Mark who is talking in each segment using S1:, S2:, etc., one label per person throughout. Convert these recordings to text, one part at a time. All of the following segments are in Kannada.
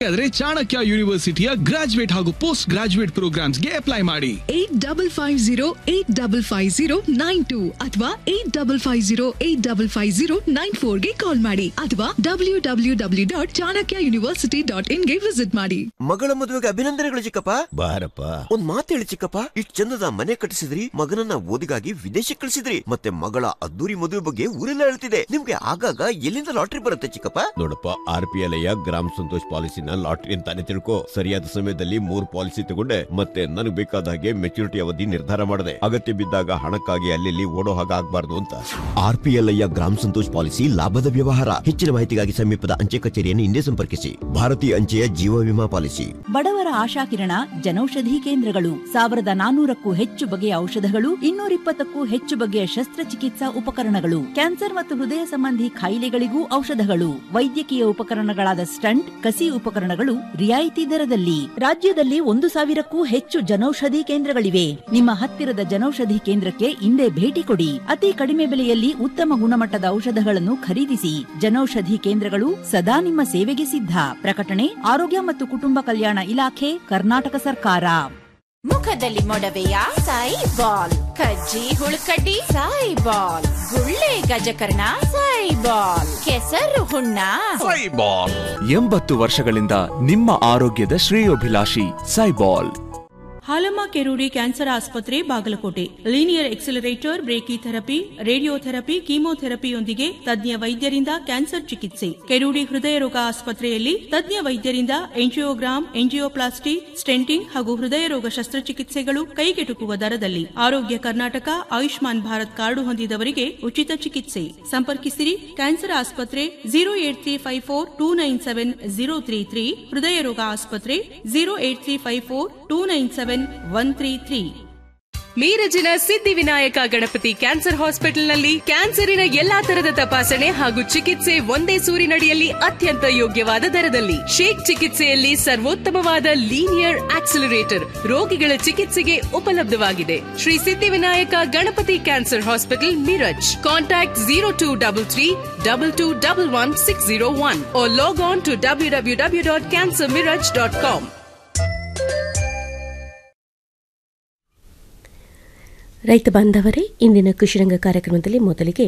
S1: ಆದ್ರೆ ಚಾಣಕ್ಯ ಯೂನಿವರ್ಸಿಟಿಯ ಗ್ರಾಜುಯೇಟ್ ಹಾಗೂ ಪೋಸ್ಟ್ ಗ್ರಾಜುಯೇಟ್ ಪ್ರೋಗ್ರಾಮ್ಸ್ಗೆ ಅಪ್ಲೈ ಮಾಡಿ
S2: eight double five zero eight double five zero nine two ಅಥವಾ eight double five zero eight double five zero nine ಫೋರ್ಗೆ ಕಾಲ್ ಮಾಡಿ ಅಥವಾ W W W dot Chanakya university dot ಇನ್ಗೆ ವಿಸಿಟ್ ಮಾಡಿ
S3: ಮಗಳ ಮದುವೆಗೆ ಅಭಿನಂದನೆಗಳು ಚಿಕ್ಕಪ್ಪ ಬಾರಪ್ಪ ಒಂದ್ ಮಾತು ಹೇಳಿ ಚಿಕ್ಕಪ್ಪ ಇಷ್ಟ್ ಚಂದದ ಮನೆ ಕಟ್ಟಿಸಿದ್ರಿ ಮಗನನ್ನ ಓದಿಗಾಗಿ ವಿದೇಶಕ್ಕೆ ಕಳಿಸಿದ್ರಿ ಮತ್ತೆ ಮಗಳ ಅದ್ದೂರಿ ಮದುವೆ ಬಗ್ಗೆ ಊರೆಲ್ಲ ಹೇಳ್ತಿದೆ ನಿಮ್ಗೆ ಆಗಾಗ ಎಲ್ಲಿಂದ ಲಾಟ್ರಿ ಬರುತ್ತೆ ಚಿಕ್ಕಪ್ಪ
S4: ನೋಡಪ್ಪ ಆರ್ ಪಿ ಎಲ್ ಗ್ರಾಮ ಸಂತೋಷ್ ಪಾಲಿಸಿನ ಲಾಟ್ರಿ ಅಂತಾನೆ ತಿಳ್ಕೊ ಸರಿಯಾದ ಸಮಯದಲ್ಲಿ ಮೂರ್ ಪಾಲಿಸಿ ತಗೊಂಡೆ ಮತ್ತೆ ನನಗೆ ಬೇಕಾದ ಹಾಗೆ ಮೆಚುರಿಟಿ ಅವಧಿ ನಿರ್ಧಾರ ಮಾಡಿದೆ ಅಗತ್ಯ ಬಿದ್ದಾಗ ಹಣಕ್ಕಾಗಿ ಅಲ್ಲಿ ಓಡೋ ಹಾಗೆ ಆಗ್ಬಾರ್ದು ಅಂತ
S3: ಆರ್ ಪಿ ಎಲ್ ಐಯ ಗ್ರಾಮ ಸಂತೋಷ್ ಪಾಲಿಸಿ ಲಾಭದ ವ್ಯವಹಾರ ಹೆಚ್ಚಿನ ಮಾಹಿತಿಗಾಗಿ ಸಮೀಪದ ಅಂಚೆ ಕಚೇರಿಯನ್ನು ಹಿಂದೆ ಸಂಪರ್ಕಿಸಿ ಭಾರತೀಯ ಅಂಚೆಯ ಜೀವ ವಿಮಾ ಪಾಲಿಸಿ
S5: ಬಡವರ ಆಶಾಕಿರಣ ಜನೌಷಧಿ ಕೇಂದ್ರಗಳು ಸಾವಿರದ ನಾನೂರಕ್ಕೂ ಹೆಚ್ಚು ಬಗೆಯ ಔಷಧಗಳು ಇನ್ನೂರಿಪ್ಪತ್ತಕ್ಕೂ ಹೆಚ್ಚು ಬಗೆಯ ಶಸ್ತ್ರಚಿಕಿತ್ಸಾ ಉಪಕರಣಗಳು ಕ್ಯಾನ್ಸರ್ ಮತ್ತು ಹೃದಯ ಸಂಬಂಧಿ ಕಾಯಿಲೆಗಳಿಗೂ ಔಷಧಗಳು ವೈದ್ಯಕೀಯ ಉಪಕರಣಗಳಾದ ಸ್ಟಂಟ್ ಕಸಿ ಉಪಕರಣಗಳು ರಿಯಾಯಿತಿ ದರದಲ್ಲಿ ರಾಜ್ಯದಲ್ಲಿ ಒಂದು ಸಾವಿರಕ್ಕೂ ಹೆಚ್ಚು ಜನೌಷಧಿ ಕೇಂದ್ರಗಳಿವೆ ನಿಮ್ಮ ಹತ್ತಿರದ ಜನೌಷಧಿ ಕೇಂದ್ರಕ್ಕೆ ಇಂದೇ ಭೇಟಿ ಕೊಡಿ ಅತಿ ಕಡಿಮೆ ಬೆಲೆಯಲ್ಲಿ ಉತ್ತಮ ಗುಣಮಟ್ಟದ ಔಷಧಗಳನ್ನು ಖರೀದಿಸಿ ಜನೌಷಧಿ ಕೇಂದ್ರಗಳು ಸದಾ ನಿಮ್ಮ ಸೇವೆಗೆ ಸಿದ್ಧ ಪ್ರಕಟಣೆ ಆರೋಗ್ಯ ಮತ್ತು ಕುಟುಂಬ ಕಲ್ಯಾಣ ಇಲಾಖೆ ಕರ್ನಾಟಕ ಸರ್ಕಾರ
S6: ಮುಖದಲ್ಲಿ ಮೊಡವೆಯ ಸಾಯಿ ಬಾಲ್ ಕಜ್ಜಿ ಹುಳುಕಡ್ಡಿ ಸಾಯಿ ಬಾಲ್ ಗುಳ್ಳೆ ಗಜಕರ್ಣ ಸಾಯಿ ಬಾಲ್ ಕೆಸರು ಹುಣ್ಣ
S7: ಎಂಬತ್ತು ವರ್ಷಗಳಿಂದ ನಿಮ್ಮ ಆರೋಗ್ಯದ ಶ್ರೇಯೋಭಿಲಾಷಿ ಸೈಬಾಲ್
S8: ಹಾಲಮ್ಮ ಕೆರೂಡಿ ಕ್ಯಾನ್ಸರ್ ಆಸ್ಪತ್ರೆ Bagalkot linear accelerator brachytherapy radiotherapy ಕೀಮೋಥೆರಪಿಯೊಂದಿಗೆ ತಜ್ಞ ವೈದ್ಯರಿಂದ ಕ್ಯಾನ್ಸರ್ ಚಿಕಿತ್ಸೆ ಕೆರೂಡಿ ಹೃದಯ ರೋಗ ಆಸ್ಪತ್ರೆಯಲ್ಲಿ ತಜ್ಞ ವೈದ್ಯರಿಂದ ಎಂಜಿಯೋಗ್ರಾಮ್ ಎಂಜಿಯೋಪ್ಲಾಸ್ಟಿ ಸ್ಟೆಂಟಿಂಗ್ ಹಾಗೂ ಹೃದಯ ರೋಗ ಶಸ್ತ್ರಚಿಕಿತ್ಸೆಗಳು ಕೈಗೆಟುಕುವ ದರದಲ್ಲಿ ಆರೋಗ್ಯ ಕರ್ನಾಟಕ ಆಯುಷ್ಮಾನ್ ಭಾರತ್ ಕಾರ್ಡು ಹೊಂದಿದವರಿಗೆ ಉಚಿತ ಚಿಕಿತ್ಸೆ ಸಂಪರ್ಕಿಸಿರಿ ಕ್ಯಾನ್ಸರ್ ಆಸ್ಪತ್ರೆ zero eight three five four two nine seven zero three three ಹೃದಯ ರೋಗ ಆಸ್ಪತ್ರೆ zero eight three five four two nine seven one three three
S9: ಮೀರಜಿನ ಸಿದ್ಧಿವಿನಾಯಕ ಗಣಪತಿ ಕ್ಯಾನ್ಸರ್ ಹಾಸ್ಪಿಟಲ್ನಲ್ಲಿ ಕ್ಯಾನ್ಸರಿನ ಎಲ್ಲಾ ತರದ ತಪಾಸಣೆ ಹಾಗೂ ಚಿಕಿತ್ಸೆ ಒಂದೇ ಸೂರಿನಡಿಯಲ್ಲಿ ಅತ್ಯಂತ ಯೋಗ್ಯವಾದ ದರದಲ್ಲಿ ಶೇಕ್ ಚಿಕಿತ್ಸೆಯಲ್ಲಿ ಸರ್ವೋತ್ತಮವಾದ ಲೀನಿಯರ್ ಆಕ್ಸಿಲರೇಟರ್ ರೋಗಿಗಳ ಚಿಕಿತ್ಸೆಗೆ ಉಪಲಬ್ಧವಾಗಿದೆ Shri Siddhivinayak Ganapati cancer hospital Miraj contact zero two double three double two double one six zero one log on to W W W dot cancer Miraj dot com
S10: ರೈತ ಬಾಂಧವರೇ ಇಂದಿನ ಕೃಷಿರಂಗ ಕಾರ್ಯಕ್ರಮದಲ್ಲಿ ಮೊದಲಿಗೆ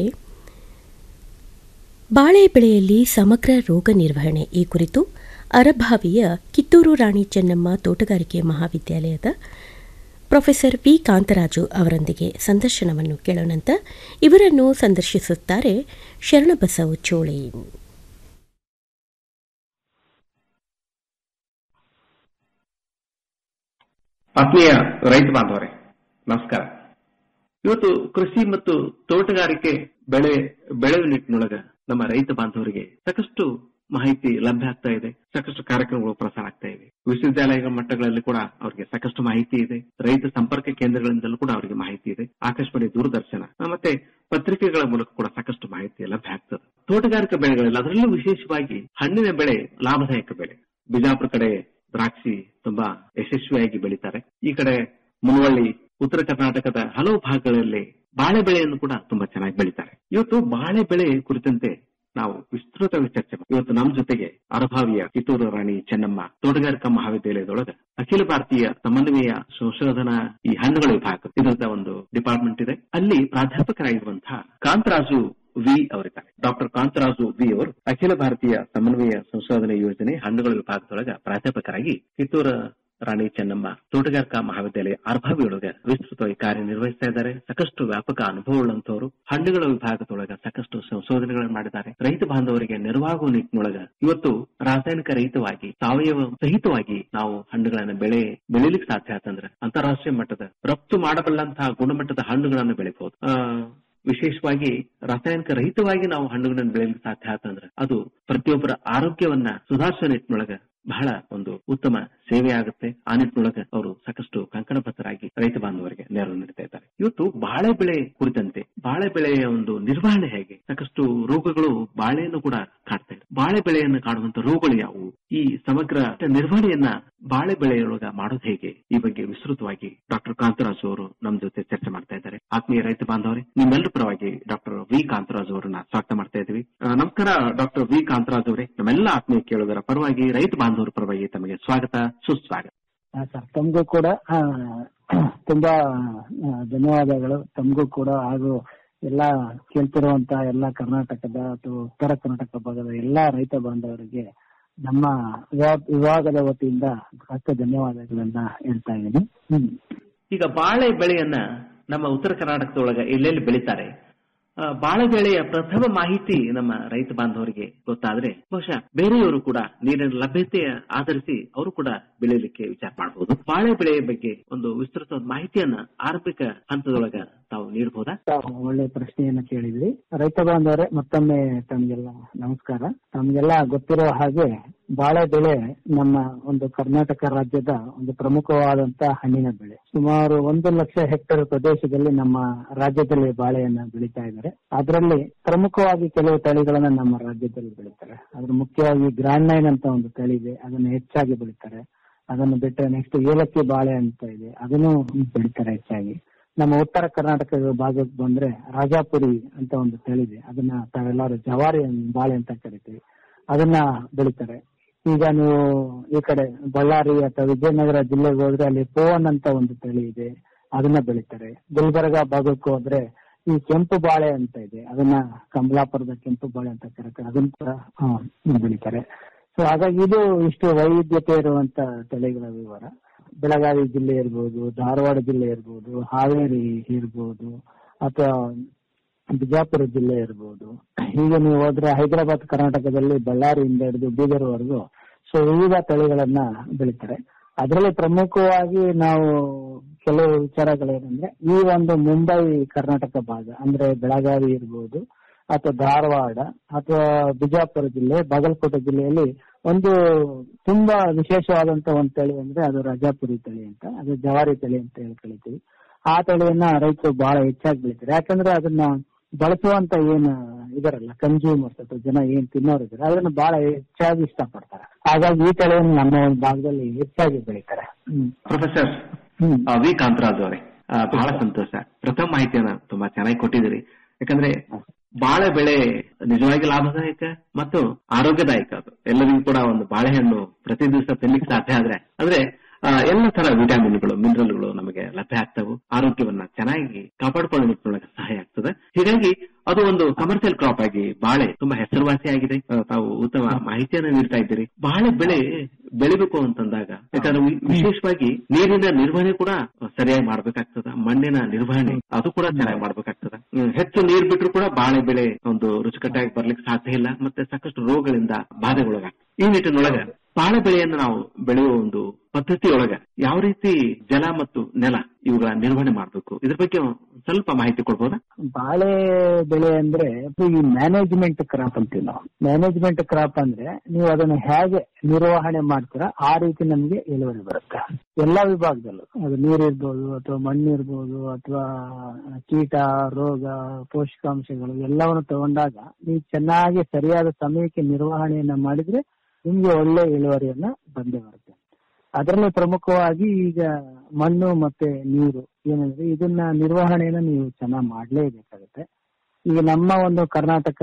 S10: ಬಾಳೆ ಬೆಳೆಯಲ್ಲಿ ಸಮಗ್ರ ರೋಗ ನಿರ್ವಹಣೆ ಈ ಕುರಿತು ಅರಭಾವಿಯ ಕಿತ್ತೂರು ರಾಣಿ ಚೆನ್ನಮ್ಮ ತೋಟಗಾರಿಕೆ ಮಹಾವಿದ್ಯಾಲಯದ ಪ್ರೊಫೆಸರ್ ವಿ ಕಾಂತರಾಜು ಅವರೊಂದಿಗೆ ಸಂದರ್ಶನವನ್ನು ಕೇಳೋಣಂತ ಇವರನ್ನು ಸಂದರ್ಶಿಸುತ್ತಾರೆ ಶರಣಬಸವ ಚೋಳಿ
S11: ಆತ್ಮೀಯ ರೈತ ಬಾಂಧವರೇ ನಮಸ್ಕಾರ ಇವತ್ತು ಕೃಷಿ ಮತ್ತು ತೋಟಗಾರಿಕೆ ಬೆಳೆ ಬೆಳೆಯುವ ನಿಟ್ಟಿನೊಳಗ ನಮ್ಮ ರೈತ ಬಾಂಧವರಿಗೆ ಸಾಕಷ್ಟು ಮಾಹಿತಿ ಲಭ್ಯ ಆಗ್ತಾ ಇದೆ ಸಾಕಷ್ಟು ಕಾರ್ಯಕ್ರಮಗಳು ಪ್ರಸಾರ ಆಗ್ತಾ ಇವೆ ವಿಶ್ವವಿದ್ಯಾಲಯಗಳ ಮಟ್ಟಗಳಲ್ಲಿ ಕೂಡ ಅವರಿಗೆ ಸಾಕಷ್ಟು ಮಾಹಿತಿ ಇದೆ ರೈತ ಸಂಪರ್ಕ ಕೇಂದ್ರಗಳಿಂದಲೂ ಕೂಡ ಅವರಿಗೆ ಮಾಹಿತಿ ಇದೆ ಆಕಾಶವಾಣಿ ದೂರದರ್ಶನ ಆ, ಮತ್ತೆ ಪತ್ರಿಕೆಗಳ ಮೂಲಕ ಕೂಡ ಸಾಕಷ್ಟು ಮಾಹಿತಿ ಲಭ್ಯ ಆಗ್ತದೆ ತೋಟಗಾರಿಕಾ ಬೆಳೆಗಳಲ್ಲಿ ಅದರಲ್ಲೂ ವಿಶೇಷವಾಗಿ ಹಣ್ಣಿನ ಬೆಳೆ ಲಾಭದಾಯಕ ಬೆಳೆ ಬಿಜಾಪುರ ಕಡೆ ದ್ರಾಕ್ಷಿ ತುಂಬಾ ಯಶಸ್ವಿಯಾಗಿ ಬೆಳೀತಾರೆ ಈ ಕಡೆ ಮುನವಳ್ಳಿ ಉತ್ತರ ಕರ್ನಾಟಕದ ಹಲವು ಭಾಗಗಳಲ್ಲಿ ಬಾಳೆ ಬೆಳೆಯನ್ನು ಕೂಡ ತುಂಬಾ ಚೆನ್ನಾಗಿ ಬೆಳೀತಾರೆ ಇವತ್ತು ಬಾಳೆ ಬೆಳೆ ಕುರಿತಂತೆ ನಾವು ವಿಸ್ತೃತವಾಗಿ ಚರ್ಚೆ ಮಾಡಿ ಇವತ್ತು ನಮ್ಮ ಜೊತೆಗೆ ಅರಭಾವಿಯ ಕಿತ್ತೂರು ರಾಣಿ ಚೆನ್ನಮ್ಮ ತೋಟಗಾರಿಕಾ ಮಹಾವಿದ್ಯಾಲಯದೊಳಗ ಅಖಿಲ ಭಾರತೀಯ ಸಮನ್ವಯ ಸಂಶೋಧನಾ ಈ ಹಣ್ಣುಗಳ ವಿಭಾಗ ಇದರದ ಒಂದು ಡಿಪಾರ್ಟ್ಮೆಂಟ್ ಇದೆ ಅಲ್ಲಿ ಪ್ರಾಧ್ಯಾಪಕರಾಗಿರುವಂತಹ ಕಾಂತರಾಜು ವಿ ಅವರಿದ್ದಾರೆ ಡಾಕ್ಟರ್ ಕಾಂತರಾಜು ವಿ ಅವರು ಅಖಿಲ ಭಾರತೀಯ ಸಮನ್ವಯ ಸಂಶೋಧನೆ ಯೋಜನೆ ಹಣ್ಣುಗಳ ವಿಭಾಗದೊಳಗ ಪ್ರಾಧ್ಯಾಪಕರಾಗಿ ಕಿತ್ತೂರ ರಾಣಿ ಚೆನ್ನಮ್ಮ ತೋಟಗಾರಿಕಾ ಮಹಾವಿದ್ಯಾಲಯ ಅರ್ಭಾವಿಯೊಳಗ ವಿಸ್ತೃತವಾಗಿ ಕಾರ್ಯನಿರ್ವಹಿಸ್ತಾ ಇದ್ದಾರೆ ಸಾಕಷ್ಟು ವ್ಯಾಪಕ ಅನುಭವವುಳ್ಳಂತವರು ಹಣ್ಣುಗಳ ವಿಭಾಗದೊಳಗ ಸಾಕಷ್ಟು ಸಂಶೋಧನೆಗಳನ್ನು ಮಾಡಿದ್ದಾರೆ ರೈತ ಬಾಂಧವರಿಗೆ ನೆರವಾಗುವ ನಿಟ್ಟಿನೊಳಗ ಇವತ್ತು ರಾಸಾಯನಿಕ ರಹಿತವಾಗಿ ಸಾವಯವ ಸಹಿತವಾಗಿ ನಾವು ಹಣ್ಣುಗಳನ್ನ ಬೆಳೆ ಬೆಳಿಲಿಕ್ಕೆ ಸಾಧ್ಯ ಆತಂದ್ರೆ ಅಂತಾರಾಷ್ಟ್ರೀಯ ಮಟ್ಟದ ರಫ್ತು ಮಾಡಬಲ್ಲಂತಹ ಗುಣಮಟ್ಟದ ಹಣ್ಣುಗಳನ್ನು ಬೆಳಿಬಹುದು ಆ, ವಿಶೇಷವಾಗಿ ರಾಸಾಯನಿಕ ರಹಿತವಾಗಿ ನಾವು ಹಣ್ಣುಗಳನ್ನು ಬೆಳೆಯಲಿಕ್ಕೆ ಸಾಧ್ಯ ಆತಂದ್ರೆ ಅದು ಪ್ರತಿಯೊಬ್ಬರ ಆರೋಗ್ಯವನ್ನ ಸುಧಾರಿಸುವ ನಿಟ್ಟಿನೊಳಗ ಬಹಳ ಒಂದು ಉತ್ತಮ ಸೇವೆ ಆಗುತ್ತೆ ಆ ನಿಟ್ಟಿನೊಳಗ ಅವರು ಸಾಕಷ್ಟು ಕಂಕಣಬದ್ಧರಾಗಿ ರೈತ ಬಾಂಧವರಿಗೆ ನೆರವು ನೀಡ್ತಾ ಇದ್ದಾರೆ ಇವತ್ತು ಬಾಳೆ ಬೆಳೆ ಕುರಿತಂತೆ ಬಾಳೆ ಬೆಳೆಯ ಒಂದು ನಿರ್ವಹಣೆ ಹೇಗೆ ಸಾಕಷ್ಟು ರೋಗಗಳು ಬಾಳೆಯನ್ನು ಕೂಡ ಕಾಡ್ತಾ ಇದೆ ಬಾಳೆ ಬೆಳೆಯನ್ನು ಕಾಡುವಂತ ರೋಗಗಳು ಯಾವುವು ಈ ಸಮಗ್ರ ನಿರ್ವಹಣೆಯನ್ನ ಬಾಳೆ ಬೆಳೆಯೊಳಗ ಮಾಡೋದು ಹೇಗೆ ಈ ಬಗ್ಗೆ ವಿಸ್ತೃತವಾಗಿ ಡಾಕ್ಟರ್ ಕಾಂತರಾಜ್ ಅವರು ನಮ್ಮ ಜೊತೆ ಚರ್ಚೆ ಮಾಡ್ತಾ ಇದ್ದಾರೆ ಆತ್ಮೀಯ ರೈತ ಬಾಂಧವರೇ ನಿಮ್ಮೆಲ್ಲರ ಪರವಾಗಿ ಡಾಕ್ಟರ್ ವಿ ಕಾಂತರಾಜ್ ಅವರನ್ನ ಸ್ವಾಗತ ಮಾಡ್ತಾ ಇದ್ದೀವಿ ಆ, ನಮಸ್ಕಾರ ಡಾಕ್ಟರ್ ವಿ ಕಾಂತರಾಜ್ ಅವರೇ ನಮ್ಮೆಲ್ಲ ಆತ್ಮೀಯ ಕೇಳುಗರ ಪರವಾಗಿ ರೈತ ಬಾಂಧವರ ಪರವಾಗಿ ತಮಗೆ ಸ್ವಾಗತ ಸುಸ್ವಾಗತ
S12: ಸರ್ ತಮಗೂ ಕೂಡ ಆ, ತುಂಬಾ ಆ, ಧನ್ಯವಾದಗಳು ತಮಗೂ ಕೂಡ ಹಾಗೂ ಎಲ್ಲ ಕೇಳ್ತಿರುವಂತ ಎಲ್ಲ ಕರ್ನಾಟಕದ ಅಥವಾ ಉತ್ತರ ಕರ್ನಾಟಕ ಭಾಗದ ಎಲ್ಲಾ ರೈತ ಬಾಂಧವರಿಗೆ ನಮ್ಮ ವಿಭಾ- ವಿಭಾಗದ ವತಿಯಿಂದ ಅಷ್ಟ ಧನ್ಯವಾದಗಳನ್ನ ಹೇಳ್ತಾ ಇದ್ದೀನಿ ಹ್ಮ್
S11: ಈಗ ಬಾಳೆ ಬೆಳೆಯನ್ನ ನಮ್ಮ ಉತ್ತರ ಕರ್ನಾಟಕದೊಳಗ ಎಲ್ಲೆಲ್ಲಿ ಬೆಳಿತಾರೆ ಆ, ಬಾಳೆ ಬೆಳೆಯ ಪ್ರಥಮ ಮಾಹಿತಿ ನಮ್ಮ ರೈತ ಬಾಂಧವರಿಗೆ ಗೊತ್ತಾದ್ರೆ ಬಹುಶಃ ಬೇರೆಯವರು ಕೂಡ ನೀರಿನ ಲಭ್ಯತೆಯ ಆಧರಿಸಿ ಅವರು ಕೂಡ ಬೆಳೆಯಲಿಕ್ಕೆ ವಿಚಾರ ಮಾಡಬಹುದು ಬಾಳೆ ಬೆಳೆಯ ಬಗ್ಗೆ ಒಂದು ವಿಸ್ತೃತ ಮಾಹಿತಿಯನ್ನ ಆರಂಭಿಕ ಹಂತದೊಳಗ ತಾವು ನೀಡಬಹುದಾ
S12: ತಾವು ಒಳ್ಳೆ ಪ್ರಶ್ನೆಯನ್ನ ಕೇಳಿದ್ರಿ ರೈತ ಬಾಂಧವರೇ ಮತ್ತೊಮ್ಮೆ ತಮ್ಗೆಲ್ಲ ನಮಸ್ಕಾರ ತಮ್ಗೆಲ್ಲ ಗೊತ್ತಿರೋ ಹಾಗೆ ಬಾಳೆ ಬೆಳೆ ನಮ್ಮ ಒಂದು ಕರ್ನಾಟಕ ರಾಜ್ಯದ ಒಂದು ಪ್ರಮುಖವಾದಂತ ಹಣ್ಣಿನ ಬೆಳೆ ಸುಮಾರು ಒಂದು ಲಕ್ಷ ಹೆಕ್ಟೇರ್ ಪ್ರದೇಶದಲ್ಲಿ ನಮ್ಮ ರಾಜ್ಯದಲ್ಲಿ ಬಾಳೆಯನ್ನ ಬೆಳೀತಾ ಇದ್ದಾರೆ ಅದರಲ್ಲಿ ಪ್ರಮುಖವಾಗಿ ಕೆಲವು ತಳಿಗಳನ್ನ ನಮ್ಮ ರಾಜ್ಯದಲ್ಲಿ ಬೆಳೀತಾರೆ ಅದ್ರ ಮುಖ್ಯವಾಗಿ ಗ್ರ್ಯಾಂಡ್ ನೈನ್ ಅಂತ ಒಂದು ತಳಿ ಇದೆ ಅದನ್ನ ಹೆಚ್ಚಾಗಿ ಬೆಳೀತಾರೆ ಅದನ್ನು ಬಿಟ್ಟರೆ ನೆಕ್ಸ್ಟ್ ಏಲಕ್ಕಿ ಬಾಳೆ ಅಂತ ಇದೆ ಅದನ್ನು ಬೆಳೀತಾರೆ ಹೆಚ್ಚಾಗಿ ನಮ್ಮ ಉತ್ತರ ಕರ್ನಾಟಕ ಭಾಗಕ್ಕೆ ಬಂದ್ರೆ ರಾಜಾಪುರಿ ಅಂತ ಒಂದು ತಳಿ ಇದೆ ಅದನ್ನ ತಾವೆಲ್ಲರೂ ಜವಾರಿ ಬಾಳೆ ಅಂತ ಕರಿತೀವಿ ಅದನ್ನ ಬೆಳಿತಾರೆ ಈಗ ನೀವು ಈ ಕಡೆ ಬಳ್ಳಾರಿ ಅಥವಾ ವಿಜಯನಗರ ಜಿಲ್ಲೆಗೆ ಹೋದ್ರೆ ಅಲ್ಲಿ ಪೋವನ್ ಅಂತ ಒಂದು ತಳಿ ಇದೆ ಅದನ್ನ ಬೆಳಿತಾರೆ ಗುಲ್ಬರ್ಗ ಭಾಗಕ್ಕೆ ಹೋದ್ರೆ ಈ ಕೆಂಪು ಬಾಳೆ ಅಂತ ಇದೆ ಅದನ್ನ ಕಮಲಾಪುರದ ಕೆಂಪು ಬಾಳೆ ಅಂತ ಕರೀತಾರೆ ಅದನ್ನ ಕೂಡ ಆ, ಬೆಳಿತಾರೆ ಸೊ ಹಾಗಾಗಿ ಇದು ಇಷ್ಟು ವೈವಿಧ್ಯತೆ ಇರುವಂತ ತಳಿಗಳ ವಿವರ ಬೆಳಗಾವಿ ಜಿಲ್ಲೆ ಇರ್ಬೋದು ಧಾರವಾಡ ಜಿಲ್ಲೆ ಇರ್ಬೋದು ಹಾವೇರಿ ಇರ್ಬೋದು ಅಥವಾ ಬಿಜಾಪುರ ಜಿಲ್ಲೆ ಇರ್ಬೋದು ಹೀಗೆ ನೀವು ಹೋದ್ರೆ ಹೈದರಾಬಾದ್ ಕರ್ನಾಟಕದಲ್ಲಿ ಬಳ್ಳಾರಿಯಿಂದ ಹಿಡಿದು ಬೀದರ್ವರೆಗೂ ಸೊ ವಿವಿಧ ತಳಿಗಳನ್ನ ಬೆಳಿತಾರೆ ಅದರಲ್ಲಿ ಪ್ರಮುಖವಾಗಿ ನಾವು ಕೆಲವು ವಿಚಾರಗಳೇನಂದ್ರೆ ಈ ಒಂದು ಮುಂಬೈ ಕರ್ನಾಟಕ ಭಾಗ ಅಂದ್ರೆ ಬೆಳಗಾವಿ ಇರ್ಬೋದು ಅಥವಾ ಧಾರವಾಡ ಅಥವಾ ಬಿಜಾಪುರ ಜಿಲ್ಲೆ ಬಾಗಲಕೋಟೆ ಜಿಲ್ಲೆಯಲ್ಲಿ ಒಂದು ತುಂಬಾ ವಿಶೇಷವಾದಂತ ಒಂದು ತಳಿ ಅಂದ್ರೆ ಅದು ರಜಾಪುರಿ ತಳಿ ಅಂತ ಅದು ಜವಾರಿ ತಳಿ ಅಂತ ಹೇಳಿ ಕಳಿತೀವಿ ಆ ತಳಿಯನ್ನ ರೈತರು ಬಹಳ ಹೆಚ್ಚಾಗಿ ಬೆಳಿತಾರೆ ಯಾಕಂದ್ರೆ ಅದನ್ನ ಬಳಸುವಂತ ಏನ್ ಇದರಲ್ಲ ಕನ್ಸ್ಯೂಮರ್ಸ್ ಅಥವಾ ಜನ ಏನ್ ತಿನ್ನೋರು ಇದ್ದಾರೆ ಅದನ್ನ ಬಹಳ ಹೆಚ್ಚಾಗಿ ಇಷ್ಟಪಡ್ತಾರೆ ಹಾಗಾಗಿ ಈ ತಳಿಯನ್ನು ನಮ್ಮ ಒಂದು ಭಾಗದಲ್ಲಿ ಹೆಚ್ಚಾಗಿ ಬೆಳಿತಾರೆ ಹ್ಮ್
S11: ಪ್ರೊಫೆಸರ್ ಆ, ವಿ ಕಾಂತರಾಜ್ ಅವರೇ ಆ, ಬಹಳ ಸಂತೋಷ ಪ್ರಥಮ ಮಾಹಿತಿಯನ್ನ ತುಂಬಾ ಚೆನ್ನಾಗಿ ಕೊಟ್ಟಿದ್ದೀರಿ ಯಾಕಂದ್ರೆ ಬಾಳೆ ಬೆಳೆ ನಿಜವಾಗಿ ಲಾಭದಾಯಕ ಮತ್ತು ಆರೋಗ್ಯದಾಯಕ ಅದು ಎಲ್ಲರಿಗೂ ಕೂಡ ಒಂದು ಬಾಳೆಹಣ್ಣು ಪ್ರತಿ ದಿವಸ ತಿನ್ಲಿಕ್ಕೆ ಸಾಧ್ಯ ಆದ್ರೆ ಅಂದ್ರೆ ಆ, ಎಲ್ಲ ತರ ವಿಟಾಮಿನ್ಗಳು ಮಿನರಲ್ಗಳು ನಮಗೆ ಲಭ್ಯ ಆಗ್ತವೆ ಆರೋಗ್ಯವನ್ನ ಚೆನ್ನಾಗಿ ಕಾಪಾಡಿಕೊಳ್ಳೋ ನಿಟ್ಟಿನೊಳಗೆ ಸಹಾಯ ಆಗ್ತದೆ ಹೀಗಾಗಿ ಅದು ಒಂದು ಕಮರ್ಷಿಯಲ್ ಕ್ರಾಪ್ ಆಗಿ ಬಾಳೆ ತುಂಬಾ ಹೆಸರುವಾಸಿಯಾಗಿದೆ ಆ, ತಾವು ಉತ್ತಮ ಮಾಹಿತಿಯನ್ನ ನೀಡ್ತಾ ಇದ್ದೀರಿ ಬಾಳೆ ಬೆಳೆ ಬೆಳಿಬೇಕು ಅಂತಂದಾಗ ಯಾಕಂದ್ರೆ ವಿ- ವಿಶೇಷವಾಗಿ ನೀರಿನ ನಿರ್ವಹಣೆ ಕೂಡ ಸರಿಯಾಗಿ ಮಾಡ್ಬೇಕಾಗ್ತದ ಮಣ್ಣಿನ ನಿರ್ವಹಣೆ ಅದು ಕೂಡ ಚೆನ್ನಾಗಿ ಮಾಡ್ಬೇಕಾಗ್ತದ ಹ್ಮ್, ಹೆಚ್ಚು ನೀರ್ ಬಿಟ್ರು ಕೂಡ ಬಾಳೆ ಬೆಳೆ ಒಂದು ರುಚಿಕಟ್ಟಾಗಿ ಬರ್ಲಿಕ್ಕೆ ಸಾಧ್ಯ ಇಲ್ಲ ಮತ್ತೆ ಸಾಕಷ್ಟು ರೋಗಗಳಿಂದ ಬಾಧೆಗೊಳಗಾಗ್ತದೆ ಈ ನಿಟ್ಟಿನೊಳಗ ಬಾಳೆ ಬೆಳೆಯನ್ನು ನಾವು ಬೆಳೆಯುವ ಒಂದು ಪದ್ಧತಿಯೊಳಗ ಯಾವ ರೀತಿ ಜಲ ಮತ್ತು ನೆಲ ಇವುಗಳ ನಿರ್ವಹಣೆ ಮಾಡಬೇಕು ಇದ್ರ ಬಗ್ಗೆ ಒಂದ್ ಸ್ವಲ್ಪ ಮಾಹಿತಿ ಕೊಡ್ಬೋದಾ
S12: ಬಾಳೆ ಬೆಳೆ ಅಂದ್ರೆ ಅದು ಈ ಮ್ಯಾನೇಜ್ಮೆಂಟ್ ಕ್ರಾಪ್ ಅಂತೀವಿ ನಾವು ಮ್ಯಾನೇಜ್ಮೆಂಟ್ ಕ್ರಾಪ್ ಅಂದ್ರೆ ನೀವು ಅದನ್ನ ಹೇಗೆ ನಿರ್ವಹಣೆ ಮಾಡ್ತೀರಾ ಆ ರೀತಿ ನಮ್ಗೆ ಇಳುವರಿ ಬರುತ್ತೆ ಎಲ್ಲಾ ವಿಭಾಗದಲ್ಲೂ ಅದು ನೀರಿರ್ಬೋದು ಅಥವಾ ಮಣ್ಣಿರ್ಬೋದು ಅಥವಾ ಕೀಟ ರೋಗ ಪೋಷಕಾಂಶಗಳು ಎಲ್ಲವನ್ನು ತಗೊಂಡಾಗ ನೀವು ಚೆನ್ನಾಗಿ ಸರಿಯಾದ ಸಮಯಕ್ಕೆ ನಿರ್ವಹಣೆಯನ್ನ ಮಾಡಿದ್ರೆ ನಿಮ್ಗೆ ಒಳ್ಳೆ ಇಳುವರಿಯನ್ನ ಬಂದೇ ಬರುತ್ತೆ ಅದರಲ್ಲಿ ಪ್ರಮುಖವಾಗಿ ಈಗ ಮಣ್ಣು ಮತ್ತೆ ನೀರು ಏನಂದ್ರೆ ಇದನ್ನ ನಿರ್ವಹಣೆಯನ್ನ ನೀವು ಚೆನ್ನಾಗಿ ಮಾಡ್ಲೇಬೇಕಾಗುತ್ತೆ ಈಗ ನಮ್ಮ ಒಂದು ಕರ್ನಾಟಕ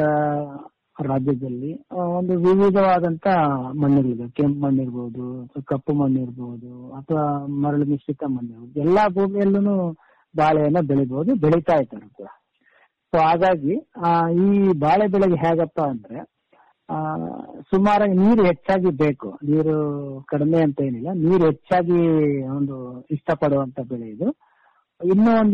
S12: ರಾಜ್ಯದಲ್ಲಿ ಆ, ಒಂದು ವಿವಿಧವಾದಂತ ಮಣ್ಣುಗಳಿದೆ ಕೆಂಪು ಮಣ್ಣಿರ್ಬೋದು ಕಪ್ಪು ಮಣ್ಣಿರ್ಬೋದು ಅಥವಾ ಮರಳು ಮಿಶ್ರಿತ ಮಣ್ಣಿರ್ಬೋದು ಎಲ್ಲಾ ಭೂಮಿಯಲ್ಲೂ ಬಾಳೆಯನ್ನ ಬೆಳಿಬಹುದು ಬೆಳೀತಾ ಇದ್ದಾರೆ ಕೂಡ ಸೊ ಹಾಗಾಗಿ ಆ, ಈ ಬಾಳೆ ಬೆಳೆಗೆ ಹೇಗಪ್ಪ ಅಂದ್ರೆ ಆ, ಸುಮಾರಾಗಿ ನೀರು ಹೆಚ್ಚಾಗಿ ಬೇಕು ನೀರು ಕಡಿಮೆ ಅಂತ ಏನಿಲ್ಲ ನೀರು ಹೆಚ್ಚಾಗಿ ಒಂದು ಇಷ್ಟಪಡುವಂತ ಬೆಳೆ ಇದು ಇನ್ನೂ ಒಂದು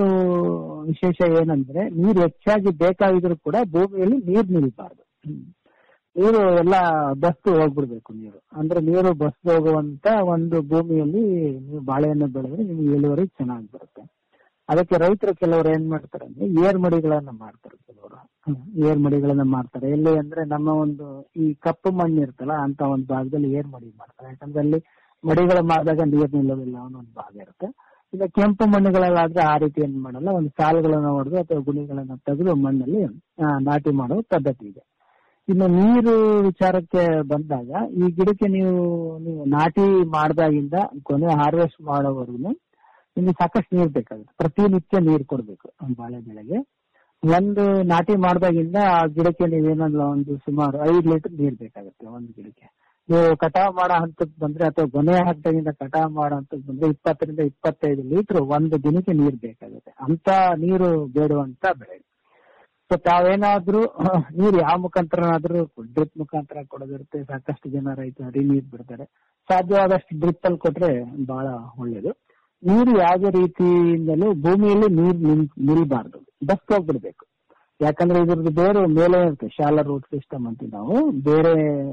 S12: ವಿಶೇಷ ಏನಂದ್ರೆ ನೀರು ಹೆಚ್ಚಾಗಿ ಬೇಕಾಗಿದ್ರು ಕೂಡ ಭೂಮಿಯಲ್ಲಿ ನೀರು ನಿಲ್ಬಾರ್ದು ಹ್ಮ್. ನೀರು ಎಲ್ಲ ಬಸ್ತು ಹೋಗ್ಬಿಡ್ಬೇಕು ನೀರು ಅಂದ್ರೆ ನೀರು ಬಸ್ ಹೋಗುವಂತ ಒಂದು ಭೂಮಿಯಲ್ಲಿ ನೀವು ಬಾಳೆಯನ್ನು ಬೆಳೆದ್ರೆ ನಿಮ್ಗೆ ಇಳುವರಿ ಚೆನ್ನಾಗಿ ಬರುತ್ತೆ ಅದಕ್ಕೆ ರೈತರು ಕೆಲವರು ಏನ್ ಮಾಡ್ತಾರೆ ಅಂದ್ರೆ ಏರ್ ಮಡಿಗಳನ್ನ ಮಾಡ್ತಾರೆ ಕೆಲವರು ಹ್ಮ್. ಏರ್ ಮಡಿಗಳನ್ನ ಮಾಡ್ತಾರೆ ಎಲ್ಲಿ ಅಂದ್ರೆ ನಮ್ಮ ಒಂದು ಈ ಕಪ್ಪು ಮಣ್ಣು ಇರ್ತಲ್ಲ ಅಂತ ಒಂದು ಭಾಗದಲ್ಲಿ ಏರ್ ಮಡಿ ಮಾಡ್ತಾರೆ ಯಾಕಂದ್ರೆ ಅಲ್ಲಿ ಮಡಿಗಳು ಮಾಡಿದಾಗ ನೀರು ನಿಲ್ಲೋದಿಲ್ಲ ಅನ್ನೋ ಒಂದು ಭಾಗ ಇರುತ್ತೆ ಈಗ ಕೆಂಪು ಮಣ್ಣುಗಳಲ್ಲಾದ್ರೆ ಆ ರೀತಿ ಏನ್ ಮಾಡಲ್ಲ ಒಂದು ಸಾಲುಗಳನ್ನ ಹೊಡೆದು ಅಥವಾ ಗುಣಿಗಳನ್ನ ತೆಗೆದು ಮಣ್ಣಲ್ಲಿ ಆ, ನಾಟಿ ಮಾಡೋ ಪದ್ಧತಿ ಇದೆ ಇನ್ನು ನೀರು ವಿಚಾರಕ್ಕೆ ಬಂದಾಗ ಈ ಗಿಡಕ್ಕೆ ನೀವು ನೀವು ನಾಟಿ ಮಾಡಿದಾಗಿಂದ ಕೊನೆ ಹಾರ್ವೆಸ್ಟ್ ಮಾಡೋವರೆಗೂ ನಿಮ್ಗೆ ಸಾಕಷ್ಟು ನೀರು ಬೇಕಾಗುತ್ತೆ ಪ್ರತಿನಿತ್ಯ ನೀರು ಕೊಡ್ಬೇಕು ಬಾಳೆ ಬೆಳೆಗೆ ಒಂದು ನಾಟಿ ಮಾಡಿದಾಗಿಂದ ಆ ಗಿಡಕ್ಕೆ ನೀವೇನಲ್ಲ ಒಂದು ಸುಮಾರು ಐದು ಲೀಟರ್ ನೀರು ಬೇಕಾಗುತ್ತೆ ಒಂದು ಗಿಡಕ್ಕೆ ನೀವು ಕಟಾವ್ ಮಾಡೋ ಹಂತಕ್ಕೆ ಬಂದ್ರೆ ಅಥವಾ ಗೊನೆ ಹಾಕ್ದಾಗಿಂದ ಕಟಾವ್ ಮಾಡೋ ಹಂತಕ್ಕೆ ಬಂದ್ರೆ ಇಪ್ಪತ್ತರಿಂದ ಇಪ್ಪತ್ತೈದು ಲೀಟರ್ ಒಂದು ದಿನಕ್ಕೆ ನೀರು ಬೇಕಾಗುತ್ತೆ ಅಂತ ನೀರು ಬೇಡುವಂತ ಬೆಳೆ ಸೊ ತಾವೇನಾದ್ರೂ ನೀರು ಯಾವ ಮುಖಾಂತರನಾದ್ರೂ ಡ್ರಿಪ್ ಮುಖಾಂತರ ಕೊಡೋದಿರುತ್ತೆ ಸಾಕಷ್ಟು ಜನ ರೈತರು ಹರಿ ನೀರು ಬಿಡ್ತಾರೆ ಸಾಧ್ಯವಾದಷ್ಟು ಡ್ರಿಪ್ ಅಲ್ಲಿ ಕೊಟ್ರೆ ಬಹಳ ಒಳ್ಳೇದು ನೀರು ಯಾವುದೇ ರೀತಿಯಿಂದಲೂ ಭೂಮಿಯಲ್ಲಿ ನೀರು ನಿಲ್ ನಿಲ್ಬಾರ್ದು ಬಸ್ ಹೋಗ್ಬಿಡ್ಬೇಕು ಯಾಕಂದ್ರೆ ಇದ್ರದ್ದು ಬೇರೆ ಮೇಲೆ ಇರುತ್ತೆ ಶಾಲಾ ರೂಟ್ ಸಿಸ್ಟಮ್ ಅಂತೀವಿ ನಾವು ಬೇರೆ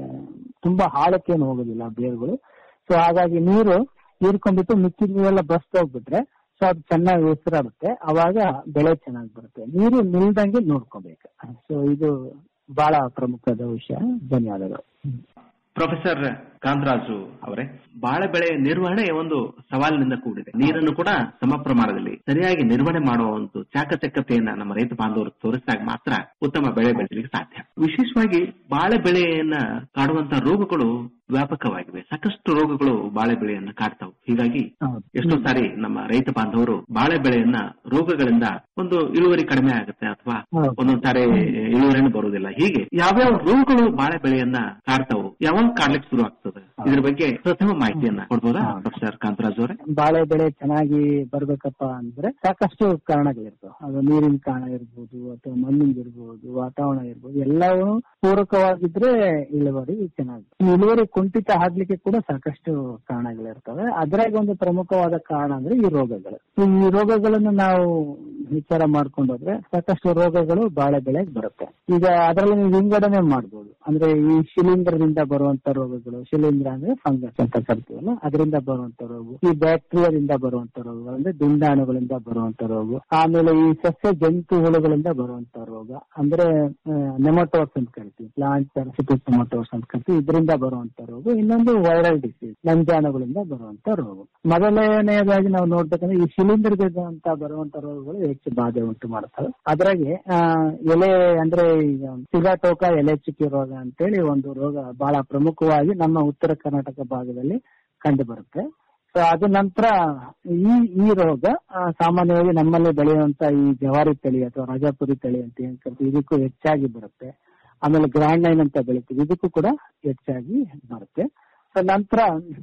S12: ತುಂಬಾ ಆಳಕ್ಕೇನು ಹೋಗೋದಿಲ್ಲ ಬೇರುಗಳು ಸೊ ಹಾಗಾಗಿ ನೀರು ಹೀರ್ಕೊಂಡ್ಬಿಟ್ಟು ಮಿಕ್ಕಿದ ನೀರೆಲ್ಲ ಬಸ್ ಹೋಗ್ಬಿಟ್ರೆ ಸೊ ಅದು ಚೆನ್ನಾಗಿ ಉಸಿರಾಡುತ್ತೆ ಅವಾಗ ಬೆಳೆ ಚೆನ್ನಾಗಿ ಬರುತ್ತೆ ನೀರು ನಿಲ್ದಂಗೆ ನೋಡ್ಕೋಬೇಕು ಸೊ ಇದು ಬಹಳ ಪ್ರಮುಖದ ವಿಷಯ ಧನ್ಯವಾದಗಳು
S11: ಪ್ರೊಫೆಸರ್ ಕಾಂತರಾಜು ಅವರೇ ಬಾಳೆ ಬೆಳೆ ನಿರ್ವಹಣೆ ಒಂದು ಸವಾಲಿನಿಂದ ಕೂಡಿದೆ ನೀರನ್ನು ಕೂಡ ಸಮ ಪ್ರಮಾಣದಲ್ಲಿ ಸರಿಯಾಗಿ ನಿರ್ವಹಣೆ ಮಾಡುವ ಒಂದು ಚಾಕಚಕ್ಯತೆಯನ್ನ ನಮ್ಮ ರೈತ ಬಾಂಧವರು ತೋರಿಸಿದಾಗ ಮಾತ್ರ ಉತ್ತಮ ಬೆಳೆ ಬೆಳೆಯಲಿಕ್ಕೆ ಸಾಧ್ಯ ವಿಶೇಷವಾಗಿ ಬಾಳೆ ಬೆಳೆಯನ್ನ ಕಾಡುವಂತ ರೋಗಗಳು ವ್ಯಾಪಕವಾಗಿವೆ ಸಾಕಷ್ಟು ರೋಗಗಳು ಬಾಳೆ ಬೆಳೆಯನ್ನ ಕಾಡ್ತಾವೆ ಹೀಗಾಗಿ ಎಷ್ಟೋ ಸಾರಿ ನಮ್ಮ ರೈತ ಬಾಂಧವರು ಬಾಳೆ ಬೆಳೆಯನ್ನ ರೋಗಗಳಿಂದ ಒಂದು ಇಳುವರಿ ಕಡಿಮೆ ಆಗುತ್ತೆ ಅಥವಾ ಒಂದೊಂದ್ ಸಾರಿ ಇಳುವರಿನೂ ಬರುವುದಿಲ್ಲ ಹೀಗೆ ಯಾವ್ಯಾವ ರೋಗಗಳು ಬಾಳೆ ಬೆಳೆಯನ್ನ ಕಾಡ್ತಾವು ಯಾವಾಗ ಕಾಡ್ಲಿಕ್ಕೆ ಶುರು ಆಗ್ತದೆ ಇದ್ರ ಬಗ್ಗೆ ಪ್ರಥಮ ಮಾಹಿತಿಯನ್ನ ಕೊಡ್ಬೋದಾ ಪ್ರೊಫೆಸರ್ ಕಾಂತರಾಜ್ ಅವರೇ
S12: ಬಾಳೆ ಬೆಳೆ ಚೆನ್ನಾಗಿ ಬರ್ಬೇಕಪ್ಪ ಅಂದ್ರೆ ಸಾಕಷ್ಟು ಕಾರಣಗಳಿರ್ತವೆ ಅದು ನೀರಿನ ಕಾರಣ ಇರ್ಬೋದು ಅಥವಾ ಮಣ್ಣಿಂದ ಇರ್ಬೋದು ವಾತಾವರಣ ಇರ್ಬೋದು ಎಲ್ಲವೂ ಪೂರಕವಾಗಿದ್ರೆ ಇಳುವರಿ ಚೆನ್ನಾಗಿ ಈ ಇಳುವರಿ ಕುಂಠಿತ ಆಗ್ಲಿಕ್ಕೆ ಕೂಡ ಸಾಕಷ್ಟು ಕಾರಣಗಳಿರ್ತವೆ ಅದ್ರಾಗ ಒಂದು ಪ್ರಮುಖವಾದ ಕಾರಣ ಅಂದ್ರೆ ಈ ರೋಗಗಳು ಈ ರೋಗಗಳನ್ನು ನಾವು ವಿಚಾರ ಮಾಡ್ಕೊಂಡೋದ್ರೆ ಸಾಕಷ್ಟು ರೋಗಗಳು ಬಾಳೆ ಬೆಳೆಗೆ ಬರುತ್ತೆ ಈಗ ಅದರಲ್ಲಿ ನೀವು ವಿಂಗಡಣೆ ಮಾಡ್ಬೋದು ಅಂದ್ರೆ ಈ ಶಿಲೀಂಧ್ರದಿಂದ ಬರುವಂತ ರೋಗಗಳು ಶಿಲೀಂಧ್ರ ಅಂದ್ರೆ ಫಂಗಸ್ ಅಂತ ಕರಿತೀವಲ್ಲ ಅದರಿಂದ ಬರುವಂತ ರೋಗ ಈ ಬ್ಯಾಕ್ಟೀರಿಯಾದಿಂದ ಬರುವಂತ ರೋಗ ಅಂದ್ರೆ ದುಂಡಾಣುಗಳಿಂದ ಬರುವಂತ ರೋಗ ಆಮೇಲೆ ಈ ಸಸ್ಯ ಜಂತು ಹುಳುಗಳಿಂದ ಬರುವಂತ ರೋಗ ಅಂದ್ರೆ ನೆಮಟೋರ್ಸ್ ಅಂತ ಕರಿತೀವಿ ಪ್ಲಾಂಟ್ ಪ್ಯಾರಸಿಟಿಕ್ ನೆಮಟೋರ್ಸ್ ಅಂತ ಕರಿತೀವಿ ಇದರಿಂದ ಬರುವಂತ ರೋಗ ಇನ್ನೊಂದು ವೈರಲ್ ಡಿಸೀಸ್ ನಂಜಾಣುಗಳಿಂದ ಬರುವಂತ ರೋಗ ಮೊದಲನೆಯದಾಗಿ ನಾವು ನೋಡ್ಬೇಕಂದ್ರೆ ಈ ಶಿಲೀಂಧ್ರದಿಂದ ಬರುವಂತ ರೋಗಗಳು ಹೆಚ್ಚು ಬಾಧೆ ಉಂಟು ಮಾಡ್ತವೆ ಅದ್ರಾಗೆ ಆ, ಎಲೆ ಅಂದ್ರೆ ಈಗ ಸಿಗಾಟೋಕ ಎಲೆ ಚುಕ್ಕಿ ರೋಗ ಅಂತೇಳಿ ಒಂದು ರೋಗ ಬಹಳ ಪ್ರಮುಖವಾಗಿ ನಮ್ಮ ಉತ್ತರ ಕರ್ನಾಟಕ ಭಾಗದಲ್ಲಿ ಕಂಡು ಬರುತ್ತೆ ಸೊ ಅದ ನಂತರ ಈ ಈ ರೋಗ ಆ, ಸಾಮಾನ್ಯವಾಗಿ ನಮ್ಮಲ್ಲಿ ಬೆಳೆಯುವಂತ ಈ ಜವಾರಿ ತಳಿ ಅಥವಾ ರಾಜಾಪುರಿ ತಳಿ ಅಂತ ಏನ್ ಕರಿತೀವಿ ಇದಕ್ಕೂ ಹೆಚ್ಚಾಗಿ ಬರುತ್ತೆ ಆಮೇಲೆ ಗ್ರ್ಯಾಂಡ್ ಲೈನ್ ಅಂತ ಬೆಳಿತೀವಿ ಇದಕ್ಕೂ ಕೂಡ ಹೆಚ್ಚಾಗಿ ಬರುತ್ತೆ ಸೊ ನಂತರ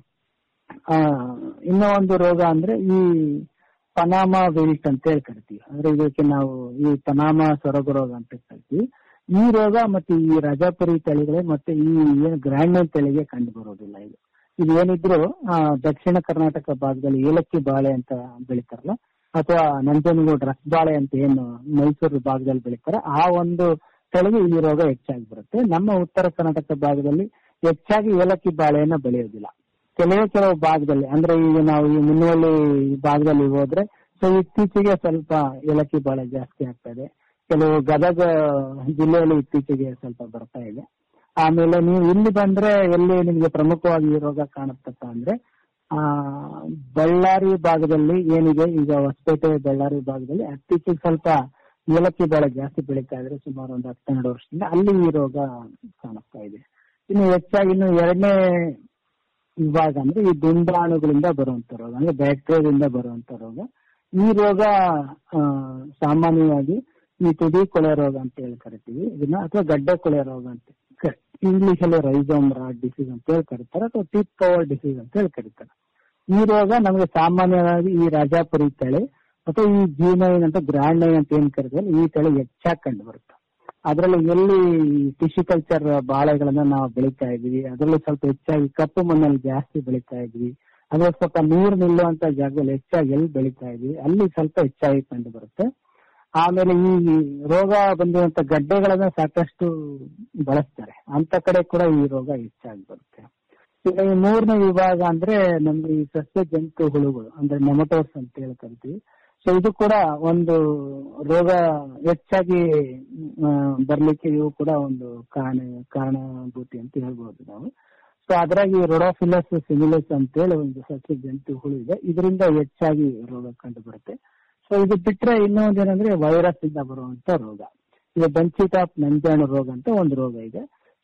S12: ಆ ಇನ್ನೂ ಒಂದು ರೋಗ ಅಂದ್ರೆ ಈ ಪನಾಮ ವಿಲ್ಟ್ ಅಂತ ಹೇಳಿ ಕರಿತೀವಿ ಅಂದ್ರೆ ಇದಕ್ಕೆ ನಾವು ಈ ಪನಾಮ ಸೊರಗ ರೋಗ ಅಂತ ಕರಿತೀವಿ ಈ ರೋಗ ಮತ್ತೆ ಈ ರಾಜಾಪುರಿ ತಳಿಗಳೇ ಮತ್ತೆ ಈ ಏನು ಗ್ರ್ಯಾಂಡ್ ಲೈನ್ ತಳಿಗೆ ಕಂಡು ಬರೋದಿಲ್ಲ ಇದು ಇದು ಏನಿದ್ರು ಆ, ದಕ್ಷಿಣ ಕರ್ನಾಟಕ ಭಾಗದಲ್ಲಿ ಏಲಕ್ಕಿ ಬಾಳೆ ಅಂತ ಬೆಳಿತಾರಲ್ಲ ಅಥವಾ ನಂಜನಗೂಡು ರಸಬಾಳೆ ಅಂತ ಏನು ಮೈಸೂರು ಭಾಗದಲ್ಲಿ ಬೆಳಿತಾರೆ ಆ ಒಂದು ತಳಿಗೆ ಈ ರೋಗ ಹೆಚ್ಚಾಗಿ ಬರುತ್ತೆ ನಮ್ಮ ಉತ್ತರ ಕರ್ನಾಟಕ ಭಾಗದಲ್ಲಿ ಹೆಚ್ಚಾಗಿ ಏಲಕ್ಕಿ ಬಾಳೆಯನ್ನ ಬೆಳೆಯೋದಿಲ್ಲ ಕೆಲವೇ ಕೆಲವು ಭಾಗದಲ್ಲಿ ಅಂದ್ರೆ ಈಗ ನಾವು ಈ ಮುನ್ನವಳ್ಳಿ ಭಾಗದಲ್ಲಿ ಹೋದ್ರೆ ಸೊ ಇತ್ತೀಚೆಗೆ ಸ್ವಲ್ಪ ಏಲಕ್ಕಿ ಬಾಳೆ ಜಾಸ್ತಿ ಆಗ್ತಾ ಇದೆ ಕೆಲವು ಗದಗ ಜಿಲ್ಲೆಯಲ್ಲಿ ಇತ್ತೀಚೆಗೆ ಸ್ವಲ್ಪ ಬರ್ತಾ ಇದೆ ಆಮೇಲೆ ನೀವು ಇಲ್ಲಿ ಬಂದ್ರೆ ಎಲ್ಲಿ ನಿಮ್ಗೆ ಪ್ರಮುಖವಾಗಿ ಈ ರೋಗ ಕಾಣುತ್ತಪ್ಪ ಅಂದ್ರೆ ಆ ಬಳ್ಳಾರಿ ಭಾಗದಲ್ಲಿ ಏನಿದೆ ಈಗ ಹೊಸಪೇಟೆ ಬಳ್ಳಾರಿ ಭಾಗದಲ್ಲಿ ಇತ್ತೀಚೆಗೆ ಸ್ವಲ್ಪ ಏಲಕ್ಕಿ ಬೆಳೆ ಜಾಸ್ತಿ ಬೆಳೀತಾ ಇದ್ರೆ ಸುಮಾರು ಒಂದು ಹತ್ತೆರಡು ವರ್ಷದಿಂದ ಅಲ್ಲಿ ಈ ರೋಗ ಕಾಣಿಸ್ತಾ ಇದೆ ಇನ್ನು ಹೆಚ್ಚಾಗಿ ಇನ್ನು ಎರಡನೇ ವಿಭಾಗ ಅಂದ್ರೆ ಈ ದುಂಡಾಣುಗಳಿಂದ ಬರುವಂತ ರೋಗ ಅಂದ್ರೆ ಬ್ಯಾಕ್ಟೀರಿಯಾದಿಂದ ಬರುವಂತ ರೋಗ ಈ ರೋಗ ಆ, ಸಾಮಾನ್ಯವಾಗಿ ಈ ತುದಿ ಕೊಳೆ ರೋಗ ಅಂತ ಹೇಳಿ ಕರಿತೀವಿ ಇದನ್ನ ಅಥವಾ ಗಡ್ಡೆ ಕೊಳೆ ರೋಗ ಅಂತ ಇಂಗ್ಲಿಷ್ ಅಲ್ಲಿ ರೈಸೋಮ್ ರಾಡ್ ಡಿಸೀಸ್ ಅಂತ ಹೇಳಿ ಕರೀತಾರೆ ಅಥವಾ ಟಿಪ್ ಪವರ್ ಡಿಸೀಸ್ ಅಂತ ಹೇಳಿ ಕರೀತಾರೆ ಈ ರೋಗ ನಮಗೆ ಸಾಮಾನ್ಯವಾಗಿ ಈ ರಾಜಾಪುರಿ ತಳಿ ಅಥವಾ ಈ ಜೀನೈನ್ ಅಂತ ಗ್ರ್ಯಾಂಡ್ ನೈನ್ ಅಂತ ಏನ್ ಕರೀತೀವಲ್ಲ ಈ ತಳಿ ಹೆಚ್ಚಾಗಿ ಕಂಡು ಬರುತ್ತೆ ಅದರಲ್ಲಿ ಎಲ್ಲಿ ಟಿಶ್ಯುಕಲ್ಚರ್ ಬಾಳೆಗಳನ್ನ ನಾವು ಬೆಳೀತಾ ಇದೀವಿ ಅದರಲ್ಲಿ ಸ್ವಲ್ಪ ಹೆಚ್ಚಾಗಿ ಕಪ್ಪು ಮಣ್ಣಲ್ಲಿ ಜಾಸ್ತಿ ಬೆಳೀತಾ ಇದ್ವಿ ಅದ್ರ ಸ್ವಲ್ಪ ನೀರು ನಿಲ್ಲುವಂತ ಜಾಗದಲ್ಲಿ ಹೆಚ್ಚಾಗಿ ಎಲ್ಲಿ ಬೆಳೀತಾ ಇದೀವಿ ಅಲ್ಲಿ ಸ್ವಲ್ಪ ಹೆಚ್ಚಾಗಿ ಕಂಡು ಬರುತ್ತೆ ಆಮೇಲೆ ಈ ರೋಗ ಬಂದಿರುವಂತ ಗಡ್ಡೆಗಳನ್ನ ಸಾಕಷ್ಟು ಬಳಸ್ತಾರೆ ಅಂತ ಕಡೆ ಕೂಡ ಈ ರೋಗ ಹೆಚ್ಚಾಗಿ ಬರುತ್ತೆ ಈಗ ಈ ಮೂರನೇ ವಿಭಾಗ ಅಂದ್ರೆ ನಮ್ಗೆ ಈ ಸಸ್ಯ ಜಂತು ಹುಳುಗಳು ಅಂದ್ರೆ ನೆಮಟೋರ್ಸ್ ಅಂತ ಹೇಳಿ ಕರಿತೀವಿ ಸೊ ಇದು ಕೂಡ ಒಂದು ರೋಗ ಹೆಚ್ಚಾಗಿ ಆ, ಬರ್ಲಿಕ್ಕೆ ಇವು ಕೂಡ ಒಂದು ಕಾರಣ ಕಾರಣಭೂತಿ ಅಂತ ಹೇಳ್ಬೋದು ನಾವು ಸೊ ಅದ್ರಾಗಿ ರೊಡೋಫಿಲಸ್ ಸಿಮಿಲಸ್ ಅಂತೇಳಿ ಒಂದು ಸಸ್ಯ ಜಂತು ಹುಳು ಇದೆ ಇದರಿಂದ ಹೆಚ್ಚಾಗಿ ರೋಗ ಕಂಡು ಬರುತ್ತೆ ಸೊ ಇದು ಬಿಟ್ರೆ ಇನ್ನೊಂದು ಏನಂದ್ರೆ ವೈರಸ್ ಇಂದ ಬರುವಂತ ರೋಗ ಈಗ ಬೆಂಚಿಟಾಪ್ ನಂಜಾಣು ರೋಗ ಅಂತ ಒಂದು ರೋಗ ಇದೆ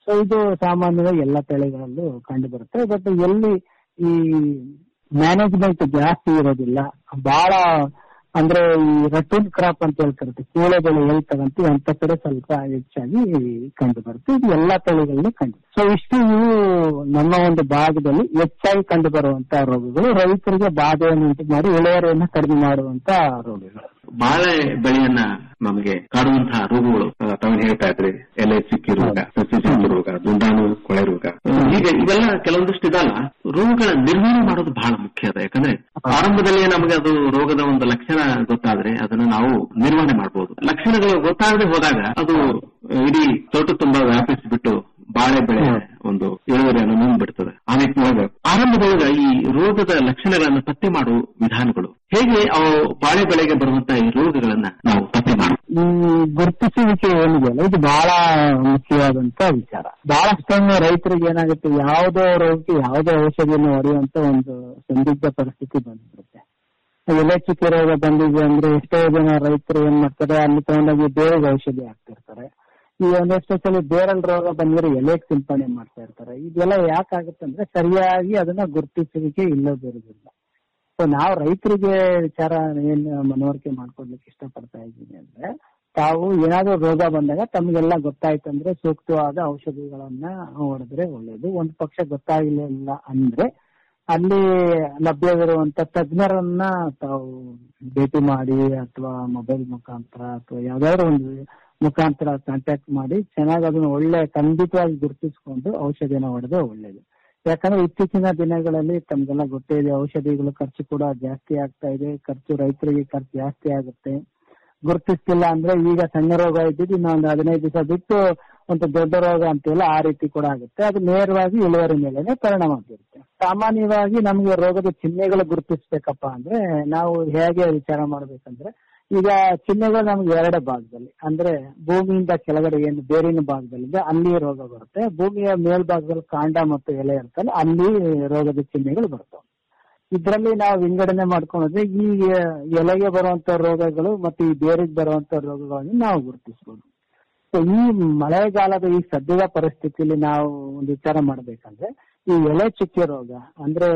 S12: ಸೊ ಇದು ಸಾಮಾನ್ಯವಾಗಿ ಎಲ್ಲ ತಳಿಗಳಲ್ಲೂ ಕಂಡು ಬರುತ್ತೆ ಬಟ್ ಎಲ್ಲಿ ಈ ಮ್ಯಾನೇಜ್ಮೆಂಟ್ ಜಾಸ್ತಿ ಇರೋದಿಲ್ಲ ಬಹಳ ಅಂದ್ರೆ ಈ ರಟೂನ್ ಕ್ರಾಪ್ ಅಂತ ಹೇಳ್ತಿರುತ್ತೆ ಕೂಳೆ ಬೆಳೆ ಎಲ್ಲಿ ತಗಂತೀವಿ ಅಂತ ಕಡೆ ಸ್ವಲ್ಪ ಹೆಚ್ಚಾಗಿ ಕಂಡು ಬರುತ್ತೆ ಇದು ಎಲ್ಲಾ ತಳಿಗಳಲ್ಲೂ ಕಂಡು ಸೊ ಇಷ್ಟು ಇವು ನಮ್ಮ ಒಂದು ಭಾಗದಲ್ಲಿ ಹೆಚ್ಚಾಗಿ ಕಂಡು ಬರುವಂತ ರೋಗಗಳು ರೈತರಿಗೆ ಬಾಧೆಯನ್ನು ಉಂಟು ಮಾಡಿ ಇಳುವರಿಯನ್ನು ಕಡಿಮೆ ಮಾಡುವಂತ ರೋಗಗಳು
S11: ಬಾಳೆ ಬೆಳೆಯನ್ನ ನಮಗೆ ಕಾಡುವಂತಹ ರೋಗಗಳು ಆ, ತಾವೇನ್ ಹೇಳ್ತಾ ಇದ್ರಿ ಎಲೆ ಸಿಕ್ಕಿ ರೋಗ ಸಸ್ಯ ಜಂತು ರೋಗ ದುಂಡಾಣು ಕೊಳೆ ರೋಗ ಹೀಗೆ ಇವೆಲ್ಲ ಕೆಲವೊಂದಿಷ್ಟು ಇದಲ್ಲ ರೋಗಗಳ ನಿರ್ವಹಣೆ ಮಾಡೋದು ಬಹಳ ಮುಖ್ಯ ಅದ ಯಾಕಂದ್ರೆ ಆರಂಭದಲ್ಲಿ ನಮಗೆ ಅದು ರೋಗದ ಒಂದು ಲಕ್ಷಣ ಗೊತ್ತಾದ್ರೆ ಅದನ್ನ ನಾವು ನಿರ್ವಹಣೆ ಮಾಡಬಹುದು ಲಕ್ಷಣಗಳು ಗೊತ್ತಾಗದೆ ಹೋದಾಗ ಅದು ಇಡೀ ತೋಟ ತುಂಬಾ ವ್ಯಾಪಿಸಿಬಿಟ್ಟು ಬಾಳೆ ಬೆಳೆ ಒಂದು ಇಳುವರಿಯನ್ನು ಮುಂದ್ಬಿಡ್ತದೆ ಆ ನಿಟ್ಟಿನೊಳಗೆ ಆರಂಭದೊಳಗ ಈ ರೋಗದ ಲಕ್ಷಣಗಳನ್ನು ಪತ್ತೆ ಮಾಡುವ ವಿಧಾನಗಳು ಹೇಗೆ ಅವು ಬಾಳೆ ಬೆಳೆಗೆ ಬರುವಂತಹ ಈ ರೋಗಗಳನ್ನ ನಾವು ಪತ್ತೆ ಮಾಡುವ
S12: ಈ ಗುರುತಿಸುವಿಕೆ ಏನಿದೆಯಲ್ಲ ಇದು ಬಹಳ ಮುಖ್ಯವಾದಂತ ವಿಚಾರ ಬಹಳಷ್ಟೊಮ್ಮೆ ರೈತರಿಗೆ ಏನಾಗುತ್ತೆ ಯಾವುದೋ ರೋಗಕ್ಕೆ ಯಾವುದೋ ಔಷಧಿಯನ್ನು ಹೊಡೆಯುವಂತ ಒಂದು ಸಂದಿಗ್ಧ ಪರಿಸ್ಥಿತಿ ಬಂದ್ಬಿಡುತ್ತೆ ಎಲೆ ಚುಕ್ಕೆ ರೋಗ ಬಂದಿದೆ ಅಂದ್ರೆ ಎಷ್ಟೋ ಜನ ರೈತರು ಏನ್ ಮಾಡ್ತಾರೆ ಅಲ್ಲಿ ತಗೊಂಡೋಗಿ ಬೇರೆ ಔಷಧಿ ಹಾಕ್ತಿರ್ತಾರೆ ಈ ಒಂದೆಷ್ಟೋ ಸಲ ಬೇರಲ್ ರೋಗ ಬಂದ್ರೆ ಎಲೆಗೆ ಸಿಂಪಡಣೆ ಮಾಡ್ತಾ ಇರ್ತಾರೆ ಇದೆಲ್ಲ ಯಾಕಾಗುತ್ತೆ ಅಂದ್ರೆ ಸರಿಯಾಗಿ ಅದನ್ನ ಗುರುತಿಸುವಿಕೆ ಇಲ್ಲದಿರೋದಿಲ್ಲ ಸೊ ನಾವು ರೈತರಿಗೆ ವಿಚಾರ ಏನ್ ಮನವರಿಕೆ ಮಾಡ್ಕೊಡ್ಲಿಕ್ಕೆ ಇಷ್ಟಪಡ್ತಾ ಇದ್ದೀನಿ ಅಂದ್ರೆ ತಾವು ಏನಾದ್ರೂ ರೋಗ ಬಂದಾಗ ತಮಗೆಲ್ಲ ಗೊತ್ತಾಯ್ತು ಅಂದ್ರೆ ಸೂಕ್ತವಾದ ಔಷಧಿಗಳನ್ನ ಹೊಡೆದ್ರೆ ಒಳ್ಳೇದು ಒಂದ್ ಪಕ್ಷ ಗೊತ್ತಾಗಿಲ್ಲ ಅಂದ್ರೆ ಅಲ್ಲಿ ಲಭ್ಯವಿರುವಂತ ತಜ್ಞರನ್ನ ತಾವು ಭೇಟಿ ಮಾಡಿ ಅಥವಾ ಮೊಬೈಲ್ ಮುಖಾಂತರ ಅಥವಾ ಯಾವ್ದಾದ್ರು ಒಂದು ಮುಖಾಂತರ ಕಾಂಟ್ಯಾಕ್ಟ್ ಮಾಡಿ ಚೆನ್ನಾಗಿ ಅದನ್ನ ಒಳ್ಳೆ ಖಂಡಿತವಾಗಿ ಗುರುತಿಸ್ಕೊಂಡು ಔಷಧಿನ ಹೊಡೆದ್ರೆ ಒಳ್ಳೇದು ಯಾಕಂದ್ರೆ ಇತ್ತೀಚಿನ ದಿನಗಳಲ್ಲಿ ತಮ್ಗೆಲ್ಲ ಗೊತ್ತೇ ಇದೆ ಔಷಧಿಗಳು ಖರ್ಚು ಕೂಡ ಜಾಸ್ತಿ ಆಗ್ತಾ ಇದೆ ಖರ್ಚು ರೈತರಿಗೆ ಖರ್ಚು ಜಾಸ್ತಿ ಆಗುತ್ತೆ ಗುರುತಿಸ್ತಿಲ್ಲ ಅಂದ್ರೆ ಈಗ ಸಣ್ಣ ರೋಗ ಇದ್ದಿದ್ದು ಇನ್ನೊಂದು ಹದಿನೈದು ದಿವಸ ಬಿಟ್ಟು ಒಂದು ದೊಡ್ಡ ರೋಗ ಅಂತೀವಲ್ಲ ಆ ರೀತಿ ಕೂಡ ಆಗುತ್ತೆ ಅದು ನೇರವಾಗಿ ಇಳುವರಿ ಮೇಲೆನೆ ಪರಿಣಾಮ ಬೀರುತ್ತೆ ಸಾಮಾನ್ಯವಾಗಿ ನಮಗೆ ರೋಗದ ಚಿಹ್ನೆಗಳು ಗುರುತಿಸ್ಬೇಕಪ್ಪ ಅಂದ್ರೆ ನಾವು ಹೇಗೆ ವಿಚಾರ ಮಾಡ್ಬೇಕಂದ್ರೆ ಈಗ ಚಿಹ್ನೆಗಳು ನಮ್ಗೆ ಎರಡು ಭಾಗದಲ್ಲಿ ಅಂದ್ರೆ ಭೂಮಿಯಿಂದ ಕೆಳಗಡೆ ಏನು ಬೇರಿನ ಭಾಗದಲ್ಲಿದೆ ಅಲ್ಲಿ ರೋಗ ಬರುತ್ತೆ ಭೂಮಿಯ ಮೇಲ್ಭಾಗದಲ್ಲಿ ಕಾಂಡ ಮತ್ತು ಎಲೆ ಇರ್ತಲ್ಲ ಅಲ್ಲಿ ರೋಗದ ಚಿಹ್ನೆಗಳು ಬರ್ತವೆ ಇದ್ರಲ್ಲಿ ನಾವು ವಿಂಗಡಣೆ ಮಾಡ್ಕೊಂಡ್ರೆ ಈ ಎಲೆಗೆ ಬರುವಂತ ರೋಗಗಳು ಮತ್ತೆ ಈ ಬೇರಿಗೆ ಬರುವಂತ ರೋಗಗಳನ್ನು ನಾವು ಗುರುತಿಸಬಹುದು ಸೊ ಈ ಮಳೆಗಾಲದ ಈ ಸದ್ಯದ ಪರಿಸ್ಥಿತಿಯಲ್ಲಿ ನಾವು ಒಂದು ವಿಚಾರ ಮಾಡ್ಬೇಕಂದ್ರೆ ಈ ಎಲೆ ಚುಕ್ಕೆ ರೋಗ ಅಂದ್ರೆ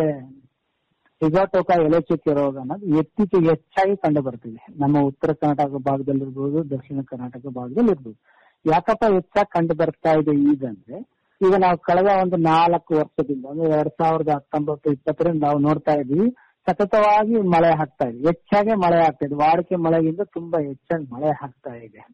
S12: ಸಿಗಾಟೋಕ ಎಲೆ ಚುಕ್ಕೆ ರೋಗ ಅನ್ನೋದು ಇತ್ತೀಚೆಗೆ ಹೆಚ್ಚಾಗಿ ಕಂಡು ಬರ್ತಿದೆ ನಮ್ಮ ಉತ್ತರ ಕರ್ನಾಟಕ ಭಾಗದಲ್ಲಿರ್ಬೋದು ದಕ್ಷಿಣ ಕರ್ನಾಟಕ ಭಾಗದಲ್ಲಿ ಇರ್ಬೋದು ಯಾಕಪ್ಪ ಹೆಚ್ಚಾಗಿ ಕಂಡು ಬರ್ತಾ ಇದೆ ಈಗ ಅಂದ್ರೆ ಈಗ ನಾವು ಕಳೆದ ಒಂದು ನಾಲ್ಕು ವರ್ಷದಿಂದ ಅಂದ್ರೆ ಎರಡ್ ಸಾವಿರದ ಹತ್ತೊಂಬತ್ತು ಇಪ್ಪತ್ತರಿಂದ ನಾವು ನೋಡ್ತಾ ಇದೀವಿ ಸತತವಾಗಿ ಮಳೆ ಆಗ್ತಾ ಇದೆ ಹೆಚ್ಚಾಗಿ ಮಳೆ ಆಗ್ತಾ ಇದೆ ವಾಡಿಕೆ ಮಳೆಗಿಂತ ತುಂಬಾ ಹೆಚ್ಚಾಗಿ ಮಳೆ ಆಗ್ತಾ ಇದೆ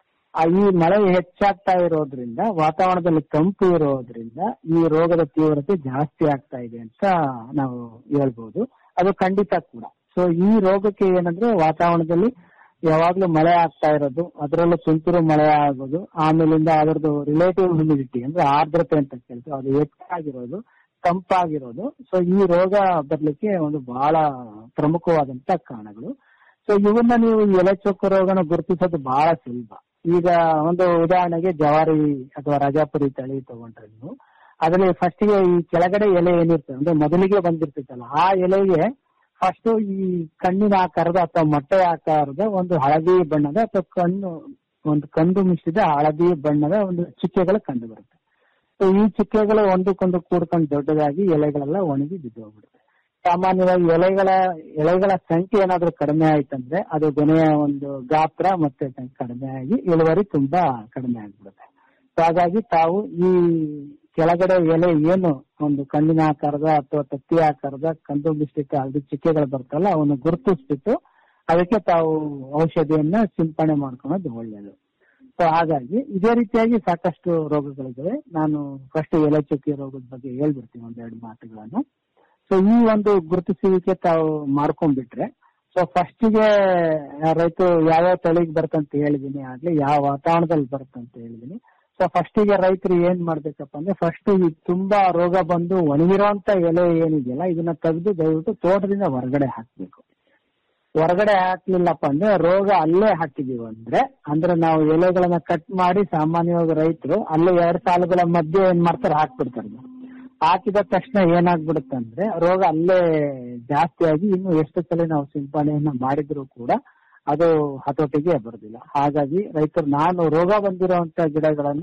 S12: ಆ ಈ ಮಳೆ ಹೆಚ್ಚಾಗ್ತಾ ಇರೋದ್ರಿಂದ ವಾತಾವರಣದಲ್ಲಿ ತಂಪು ಇರೋದ್ರಿಂದ ಈ ರೋಗದ ತೀವ್ರತೆ ಜಾಸ್ತಿ ಆಗ್ತಾ ಇದೆ ಅಂತ ನಾವು ಹೇಳ್ಬೋದು ಅದು ಖಂಡಿತ ಕೂಡ ಸೊ ಈ ರೋಗಕ್ಕೆ ಏನಂದ್ರೆ ವಾತಾವರಣದಲ್ಲಿ ಯಾವಾಗ್ಲೂ ಮಳೆ ಆಗ್ತಾ ಇರೋದು ಅದರಲ್ಲೂ ತುಂತುರು ಮಳೆ ಆಗೋದು ಆಮೇಲಿಂದ ಅದರದ್ದು ರಿಲೇಟಿವ್ ಹ್ಯುಮಿಡಿಟಿ ಅಂದ್ರೆ ಆರ್ದ್ರತೆ ಅಂತ ಕೇಳ್ತೀವಿ ಅದು ಹೆಚ್ಚಾಗಿರೋದು ತಂಪಾಗಿರೋದು ಸೊ ಈ ರೋಗ ಬರ್ಲಿಕ್ಕೆ ಒಂದು ಬಹಳ ಪ್ರಮುಖವಾದಂತ ಕಾರಣಗಳು ಸೊ ಇವನ್ನ ನೀವು ಈ ಎಲೆ ಚೊಕ್ಕ ರೋಗನ ಗುರುತಿಸೋದು ಬಹಳ ಸುಲಭ ಈಗ ಒಂದು ಉದಾಹರಣೆಗೆ ಜವಾರಿ ಅಥವಾ ರಾಜಾಪುರಿ ತಳಿ ತಗೊಂಡ್ರೆ ನೀವು ಅದರಲ್ಲಿ ಫಸ್ಟ್ ಗೆ ಈ ಕೆಳಗಡೆ ಎಲೆ ಏನಿರ್ತದೆ ಅಂದ್ರೆ ಮೊದಲಿಗೆ ಬಂದಿರ್ತೈತಲ್ಲ ಆ ಎಲೆಗೆ ಫಸ್ಟ್ ಈ ಕಣ್ಣಿನ ಆಕಾರದ ಅಥವಾ ಮೊಟ್ಟೆ ಆಕಾರದ ಒಂದು ಹಳದಿ ಬಣ್ಣದ ಅಥವಾ ಕಣ್ಣು ಒಂದು ಕಂದು ಮಿಶ್ರಿದ ಹಳದಿ ಬಣ್ಣದ ಒಂದು ಚುಕ್ಕೆಗಳು ಕಂಡು ಬರುತ್ತೆ ಸೊ ಈ ಚುಕ್ಕೆಗಳು ಒಂದಕ್ಕೊಂದು ಕೂಡ್ಕೊಂಡು ದೊಡ್ಡದಾಗಿ ಎಲೆಗಳೆಲ್ಲ ಒಣಗಿ ಬಿದ್ದು ಹೋಗ್ಬಿಡುತ್ತೆ ಸಾಮಾನ್ಯವಾಗಿ ಎಲೆಗಳ ಎಲೆಗಳ ಸಂಖ್ಯೆ ಏನಾದ್ರೂ ಕಡಿಮೆ ಆಯ್ತಂದ್ರೆ ಅದು ಗೊನೆಯ ಒಂದು ಗಾತ್ರ ಮತ್ತೆ ಕಡಿಮೆ ಆಗಿ ಇಳುವರಿ ತುಂಬಾ ಕಡಿಮೆ ಆಗ್ಬಿಡುತ್ತೆ ಸೊ ಹಾಗಾಗಿ ತಾವು ಈ ಕೆಳಗಡೆ ಎಲೆ ಏನು ಒಂದು ಕಣ್ಣಿನ ಆಕಾರದ ಅಥವಾ ತತ್ತಿ ಆಕಾರದ ಕಂದು ಮಿಶ್ರಿತ ಹಳದಿ ಚುಕ್ಕೆಗಳು ಬರ್ತಲ್ಲ ಅವನ್ನು ಗುರುತಿಸ್ಬಿಟ್ಟು ಅದಕ್ಕೆ ತಾವು ಔಷಧಿಯನ್ನ ಸಿಂಪಡಣೆ ಮಾಡ್ಕೊಳೋದು ಒಳ್ಳೆಯದು ಸೊ ಹಾಗಾಗಿ ಇದೇ ರೀತಿಯಾಗಿ ಸಾಕಷ್ಟು ರೋಗಗಳಿದ್ದಾವೆ ನಾನು ಫಸ್ಟ್ ಎಲೆ ಚುಕ್ಕಿ ರೋಗದ ಬಗ್ಗೆ ಹೇಳ್ಬಿಡ್ತೀನಿ ಒಂದೆರಡು ಮಾತುಗಳನ್ನು ಸೊ ಈ ಒಂದು ಗುರುತಿಸುವಿಕೆ ತಾವು ಮಾಡ್ಕೊಂಡ್ಬಿಟ್ರೆ ಸೊ ಫಸ್ಟಿಗೆ ರೈತ ಯಾವ್ಯಾವ ತಳಿಗೆ ಬರ್ತಂತ ಹೇಳಿದೀನಿ ಆಗ್ಲಿ ಯಾವ ವಾತಾವರಣದಲ್ಲಿ ಬರ್ತಂತ ಹೇಳಿದೀನಿ ಸೊ ಫಸ್ಟಿಗೆ ರೈತರು ಏನ್ ಮಾಡ್ಬೇಕಪ್ಪ ಅಂದ್ರೆ ಫಸ್ಟ್ ಈ ತುಂಬಾ ರೋಗ ಬಂದು ಒಣಗಿರೋಂತ ಎಲೆ ಏನಿದೆಯಲ್ಲ ಇದನ್ನ ತೆಗೆದು ದಯವಿಟ್ಟು ತೋಟದಿಂದ ಹೊರಗಡೆ ಹಾಕ್ಬೇಕು ಹೊರಗಡೆ ಹಾಕ್ಲಿಲ್ಲಪ್ಪ ಅಂದ್ರೆ ರೋಗ ಅಲ್ಲೇ ಹಾಕಿದೀವಿ ಅಂದ್ರೆ ಅಂದ್ರೆ ನಾವು ಎಲೆಗಳನ್ನ ಕಟ್ ಮಾಡಿ ಸಾಮಾನ್ಯವಾಗಿ ರೈತರು ಅಲ್ಲೇ ಎರಡ್ ಸಾಲುಗಳ ಮಧ್ಯೆ ಏನ್ ಮಾಡ್ತಾರೆ ಹಾಕ್ಬಿಡ್ತಾರೆ ಹಾಕಿದ ತಕ್ಷಣ ಏನಾಗ್ಬಿಡುತ್ತೆ ಅಂದ್ರೆ ರೋಗ ಅಲ್ಲೇ ಜಾಸ್ತಿ ಆಗಿ ಇನ್ನು ಎಷ್ಟು ಸಲ ನಾವು ಸಿಂಪಡಣೆಯನ್ನ ಮಾಡಿದ್ರು ಕೂಡ ಅದು ಹತೋಟಿಗೆ ಬರೋದಿಲ್ಲ ಹಾಗಾಗಿ ರೈತರು ನಾನು ರೋಗ ಬಂದಿರುವಂತ ಗಿಡಗಳನ್ನ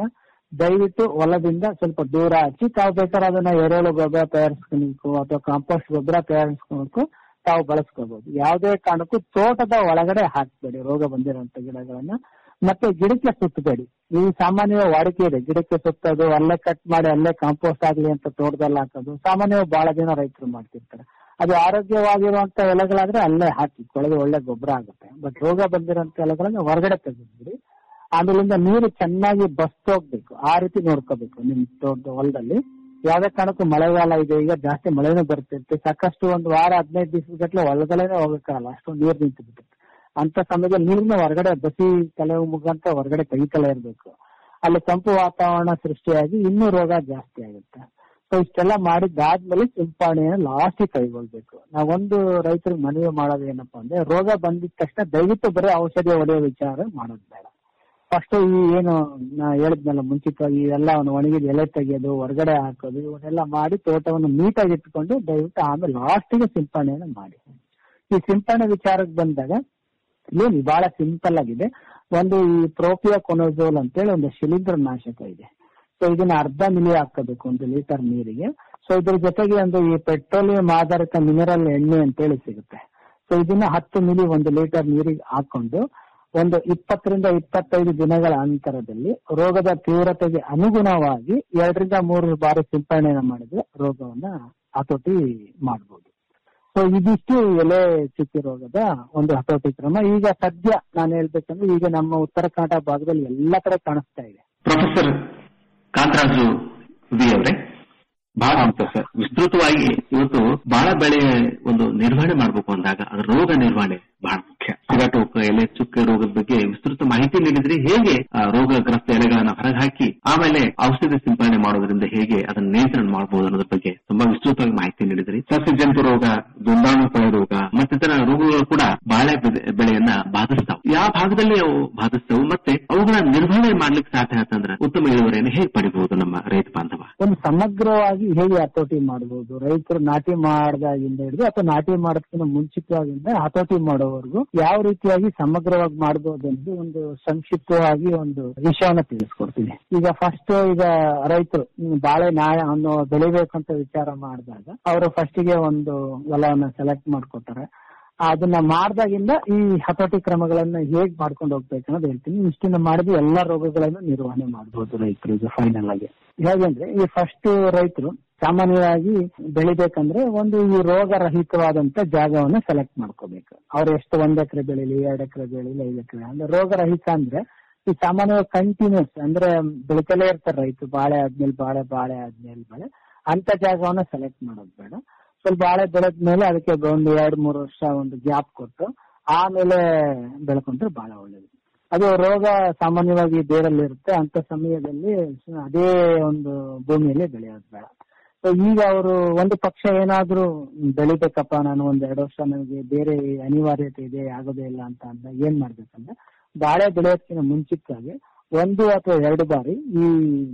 S12: ದಯವಿಟ್ಟು ಹೊಲದಿಂದ ಸ್ವಲ್ಪ ದೂರ ಹಚ್ಚಿ ತಾವು ಬೇಕಾದ್ರೆ ಅದನ್ನ ಎರೆಹುಳು ಗೊಬ್ಬರ ತಯಾರಿಸ್ಕೊಬೇಕು ಅಥವಾ ಕಾಂಪೋಸ್ಟ್ ಗೊಬ್ಬರ ತಯಾರಿಸ್ಕೊಬೇಕು ತಾವು ಬಳಸ್ಕೋಬಹುದು ಯಾವುದೇ ಕಾರಣಕ್ಕೂ ತೋಟದ ಒಳಗಡೆ ಹಾಕ್ಬೇಡಿ ರೋಗ ಬಂದಿರುವಂತ ಗಿಡಗಳನ್ನ ಮತ್ತೆ ಗಿಡಕ್ಕೆ ಸುತ್ತಬೇಡಿ ಈ ಸಾಮಾನ್ಯ ವಾಡಿಕೆ ಇದೆ ಗಿಡಕ್ಕೆ ಸುತ್ತೋದು ಅಲ್ಲೇ ಕಟ್ ಮಾಡಿ ಅಲ್ಲೇ ಕಾಂಪೋಸ್ಟ್ ಆಗ್ಲಿ ಅಂತ ತೋಟದಲ್ಲಿ ಹಾಕೋದು ಸಾಮಾನ್ಯವಾಗಿ ಬಹಳ ಜನ ರೈತರು ಮಾಡ್ತಿರ್ತಾರೆ ಅದು ಆರೋಗ್ಯವಾಗಿರುವಂತ ಎಲೆಗಳಾದ್ರೆ ಅಲ್ಲೇ ಹಾಕಿ ಕೊಳೆದು ಒಳ್ಳೆ ಗೊಬ್ಬರ ಆಗುತ್ತೆ ಬಟ್ ರೋಗ ಬಂದಿರೋಂತ ಎಲೆಗಳನ್ನ ಹೊರಗಡೆ ತೆಗೆದ್ಬಿಡಿ ಆಮೇಲಿಂದ ನೀರು ಚೆನ್ನಾಗಿ ಬಸ್ತೋಗ್ಬೇಕು ಆ ರೀತಿ ನೋಡ್ಕೋಬೇಕು ನಿಮ್ ತೋಟದ ಹೊಲದಲ್ಲಿ ಯಾವ್ದೇ ಕಾರಣಕ್ಕೂ ಮಳೆಗಾಲ ಇದೆ ಈಗ ಜಾಸ್ತಿ ಮಳೆನೂ ಬರ್ತಿರುತ್ತೆ ಸಾಕಷ್ಟು ಒಂದು ವಾರ ಹದಿನೈದು ದಿವಸದ ಗಟ್ಟಲೆ ಹೊಲದಲ್ಲೇನೆ ಹೋಗಕ್ಕಾಗಲ್ಲ ಅಷ್ಟೊಂದು ನೀರು ನಿಂತು ಬಿಟ್ಟಿರುತ್ತೆ ಅಂತ ಸಮಯದಲ್ಲಿ ನೀರಿನ ಹೊರಗಡೆ ಬಸಿ ತಲೆ ಮುಖಾಂತರ ಹೊರಗಡೆ ತೆಗಿತಲೇ ಇರಬೇಕು ಅಲ್ಲಿ ತಂಪು ವಾತಾವರಣ ಸೃಷ್ಟಿಯಾಗಿ ಇನ್ನೂ ರೋಗ ಜಾಸ್ತಿ ಆಗುತ್ತೆ ಸೊ ಇಷ್ಟೆಲ್ಲ ಮಾಡಿದ್ದಾದ್ಮೇಲೆ ಸಿಂಪರಣೆಯನ್ನು ಲಾಸ್ಟ್ ಕೈಗೊಳ್ಬೇಕು ನಾವೊಂದು ರೈತರಿಗೆ ಮನವಿ ಮಾಡೋದು ಏನಪ್ಪಾ ಅಂದ್ರೆ ರೋಗ ಬಂದಿದ ತಕ್ಷಣ ದಯವಿಟ್ಟು ಬರೀ ಔಷಧಿ ಹೊಡೆಯೋ ವಿಚಾರ ಮಾಡೋದು ಬೇಡ ಫಸ್ಟ್ ಈ ಏನು ನಾ ಹೇಳಿದ್ನಲ್ಲ ಮುಂಚಿತವಾಗಿ ಎಲ್ಲ ಒಣಗಿದ ಎಲೆ ತೆಗೆಯೋದು ಹೊರಗಡೆ ಹಾಕೋದು ಇವನ್ನೆಲ್ಲ ಮಾಡಿ ತೋಟವನ್ನು ನೀಟಾಗಿ ಇಟ್ಕೊಂಡು ದಯವಿಟ್ಟು ಆಮೇಲೆ ಲಾಸ್ಟಿಗೆ ಸಿಂಪರಣೆಯನ್ನು ಮಾಡಿ ಈ ಸಿಂಪರಣೆ ವಿಚಾರಕ್ಕೆ ಬಂದಾಗ ಏನು ಬಹಳ ಸಿಂಪಲ್ ಆಗಿದೆ ಒಂದು ಈ ಪ್ರೋಪಿಯಾ ಕೊನೋಜೋಲ್ ಅಂತೇಳಿ ಒಂದು ಶಿಲೀಂಧ್ರ ನಾಶಕ ಇದೆ ಸೊ ಇದನ್ನ ಅರ್ಧ ಮಿಲಿ ಹಾಕಬೇಕು ಒಂದು ಲೀಟರ್ ನೀರಿಗೆ ಸೊ ಇದ್ರ ಜೊತೆಗೆ ಒಂದು ಈ ಪೆಟ್ರೋಲಿಯಂ ಆಧಾರಿತ ಮಿನರಲ್ ಎಣ್ಣೆ ಅಂತೇಳಿ ಸಿಗುತ್ತೆ ಸೊ ಇದನ್ನ ಹತ್ತು ಮಿಲಿ ಒಂದು ಲೀಟರ್ ನೀರಿಗೆ ಹಾಕೊಂಡು ಒಂದು ಇಪ್ಪತ್ತರಿಂದ ಇಪ್ಪತ್ತೈದು ದಿನಗಳ ಅಂತರದಲ್ಲಿ ರೋಗದ ತೀವ್ರತೆಗೆ ಅನುಗುಣವಾಗಿ ಎರಡರಿಂದ ಮೂರು ಬಾರಿ ಸಿಂಪರಣೆಯನ್ನು ಮಾಡಿದ್ರೆ ರೋಗವನ್ನ ಹತೋಟಿ ಮಾಡಬಹುದು ಸೊ ಇದಿಷ್ಟು ಎಲೆ ಚುಕ್ಕಿ ರೋಗದ ಒಂದು ಹತೋಟಿ ಕ್ರಮ ಈಗ ಸದ್ಯ ನಾನು ಹೇಳ್ಬೇಕಂದ್ರೆ ಈಗ ನಮ್ಮ ಉತ್ತರ ಕನ್ನಡ ಭಾಗದಲ್ಲಿ ಎಲ್ಲ ಕಡೆ ಕಾಣಿಸ್ತಾ ಇದೆ
S11: ಪ್ರೊಫೆಸರ್ ಕಾಂತರಾಜು ವಿ ಅವರೇ ಬಹಳ ಸರ್ ವಿಸ್ತೃತವಾಗಿ ಇವತ್ತು ಬಹಳ ಬೆಳೆ ಒಂದು ನಿರ್ವಹಣೆ ಮಾಡಬೇಕು ಅಂದಾಗ ಅದರ ರೋಗ ನಿರ್ವಹಣೆ ಬಹಳ ಮುಖ್ಯ ಸಿಗಟೋಕ ಎಲೆ ಚುಕ್ಕೆ ರೋಗದ ಬಗ್ಗೆ ವಿಸ್ತೃತ ಮಾಹಿತಿ ನೀಡಿದ್ರಿ ಹೇಗೆ ಆ ರೋಗಗ್ರಸ್ತ ಎಲೆಗಳನ್ನ ಹೊರಗೆ ಹಾಕಿ ಆಮೇಲೆ ಔಷಧಿ ಸಿಂಪಡಣೆ ಮಾಡೋದ್ರಿಂದ ಹೇಗೆ ಅದನ್ನ ನಿಯಂತ್ರಣ ಮಾಡಬಹುದು ಅನ್ನೋದ್ರ ಬಗ್ಗೆ ತುಂಬಾ ವಿಸ್ತೃತವಾಗಿ ಮಾಹಿತಿ ನೀಡಿದ್ರಿ ಸಸ್ಯ ಜಂತು ರೋಗ ದುಂಡಾಣು ಕೊಳೆ ರೋಗ ಮತ್ತಿತರ ರೋಗಗಳು ಕೂಡ ಬಾಳೆ ಬೆಳೆ- ಬೆಳೆಯನ್ನ ಬಾಧಿಸ್ತಾವ ಯಾವ ಭಾಗದಲ್ಲಿ ಅವು ಬಾಧಿಸ್ತಾವು ಮತ್ತೆ ಅವುಗಳ ನಿರ್ವಹಣೆ ಮಾಡ್ಲಿಕ್ಕೆ ಸಾಧ್ಯ ಆತಂದ್ರೆ ಉತ್ತಮ ಇಳುವರಿಯನ್ನು ಹೇಗೆ ಪಡಿಬಹುದು ನಮ್ಮ ರೈತ ಬಾಂಧವ
S12: ಒಂದು ಸಮಗ್ರವಾಗಿ ಹೇಗೆ ಹತೋಟಿ ಮಾಡಬಹುದು ರೈತರು ನಾಟಿ ಮಾಡಿದಾಗಿಂದ ಹಿಡಿದು ಅಥವಾ ನಾಟಿ ಮಾಡೋದಕ್ಕಿಂತ ಮುಂಚಿತವಾಗಿಂದ ಹತೋಟಿ ಮಾಡೋವರೆಗೂ ಯಾವ ರೀತಿಯಾಗಿ ಸಮಗ್ರವಾಗಿ ಮಾಡಬಹುದು ಅನ್ನೋದು ಒಂದು ಸಂಕ್ಷಿಪ್ತವಾಗಿ ಒಂದು ವಿಷಯವನ್ನ ತಿಳಿಸ್ಕೊಡ್ತೀನಿ ಈಗ ಫಸ್ಟ್ ಈಗ ರೈತರು ಹ್ಮ್, ಬಾಳೆ ನಾಳೆ ಅನ್ನೋ ಬೆಳಿಬೇಕಂತ ವಿಚಾರ ಮಾಡಿದಾಗ ಅವರು ಫಸ್ಟಿಗೆ ಒಂದು ಹೊಲವನ್ನ ಸೆಲೆಕ್ಟ್ ಮಾಡ್ಕೊತಾರೆ ಅದನ್ನ ಮಾಡ್ದಾಗಿಂದ ಈ ಹತೋಟಿ ಕ್ರಮಗಳನ್ನ ಹೇಗ್ ಮಾಡ್ಕೊಂಡು ಹೋಗ್ಬೇಕು ಅನ್ನೋದು ಹೇಳ್ತೀನಿ ಇಷ್ಟನ್ನ ಮಾಡಿದ್ರೆ ಎಲ್ಲಾ ರೋಗಗಳನ್ನು ನಿರ್ವಹಣೆ ಮಾಡಬಹುದು ರೈತರು ಈಗ ಫೈನಲ್ ಆಗಿ ಹೇಗೆಂದ್ರೆ ಈ ಫಸ್ಟ್ ರೈತರು ಸಾಮಾನ್ಯವಾಗಿ ಬೆಳಿಬೇಕಂದ್ರೆ ಒಂದು ಈ ರೋಗ ರಹಿತವಾದಂತ ಜಾಗವನ್ನ ಸೆಲೆಕ್ಟ್ ಮಾಡ್ಕೋಬೇಕು ಅವ್ರು ಎಷ್ಟು ಒಂದ್ ಎಕರೆ ಬೆಳಿಲಿ ಎರಡ್ ಎಕರೆ ಬೆಳಿಲಿ ಐದು ಎಕರೆ ಅಂದ್ರೆ ರೋಗ ರಹಿತ ಅಂದ್ರೆ ಈ ಸಾಮಾನ್ಯವಾಗಿ ಕಂಟಿನ್ಯೂಸ್ ಅಂದ್ರೆ ಬೆಳಿತಲೇ ಇರ್ತಾರೆ ರೈತರು ಬಾಳೆ ಆದ್ಮೇಲೆ ಬಾಳೆ ಬಾಳೆ ಆದ್ಮೇಲೆ ಬಾಳೆ ಅಂತ ಜಾಗವನ್ನ ಸೆಲೆಕ್ಟ್ ಮಾಡೋದು ಬೇಡ ಸ್ವಲ್ಪ ಬಾಳೆ ಬೆಳೆದ್ಮೇಲೆ ಅದಕ್ಕೆ ಒಂದು ಎರಡ್ ಮೂರು ವರ್ಷ ಒಂದು ಗ್ಯಾಪ್ ಕೊಟ್ಟು ಆಮೇಲೆ ಬೆಳ್ಕೊಂಡ್ರೆ ಬಹಳ ಒಳ್ಳೇದು ಅದು ರೋಗ ಸಾಮಾನ್ಯವಾಗಿ ಬೇರಲ್ಲಿ ಇರುತ್ತೆ ಅಂತ ಸಮಯದಲ್ಲಿ ಅದೇ ಒಂದು ಭೂಮಿಯಲ್ಲಿ ಬೆಳೆಯೋದು ಬೇಡ ಸೊ ಈಗ ಅವರು ಒಂದು ಪಕ್ಷ ಏನಾದ್ರೂ ಬೆಳಿಬೇಕಪ್ಪ ನಾನು ಒಂದ್ ಎರಡು ವರ್ಷ ನನಗೆ ಬೇರೆ ಅನಿವಾರ್ಯತೆ ಇದೆ ಆಗೋದೇ ಇಲ್ಲ ಅಂತ ಅಂದಾಗ ಏನ್ ಮಾಡ್ಬೇಕಂದ್ರೆ ಬಾಳೆ ಬೆಳೆಯೋದಕ್ಕಿಂತ ಮುಂಚಿತವಾಗಿ ಒಂದು ಅಥವಾ ಎರಡು ಬಾರಿ ಈ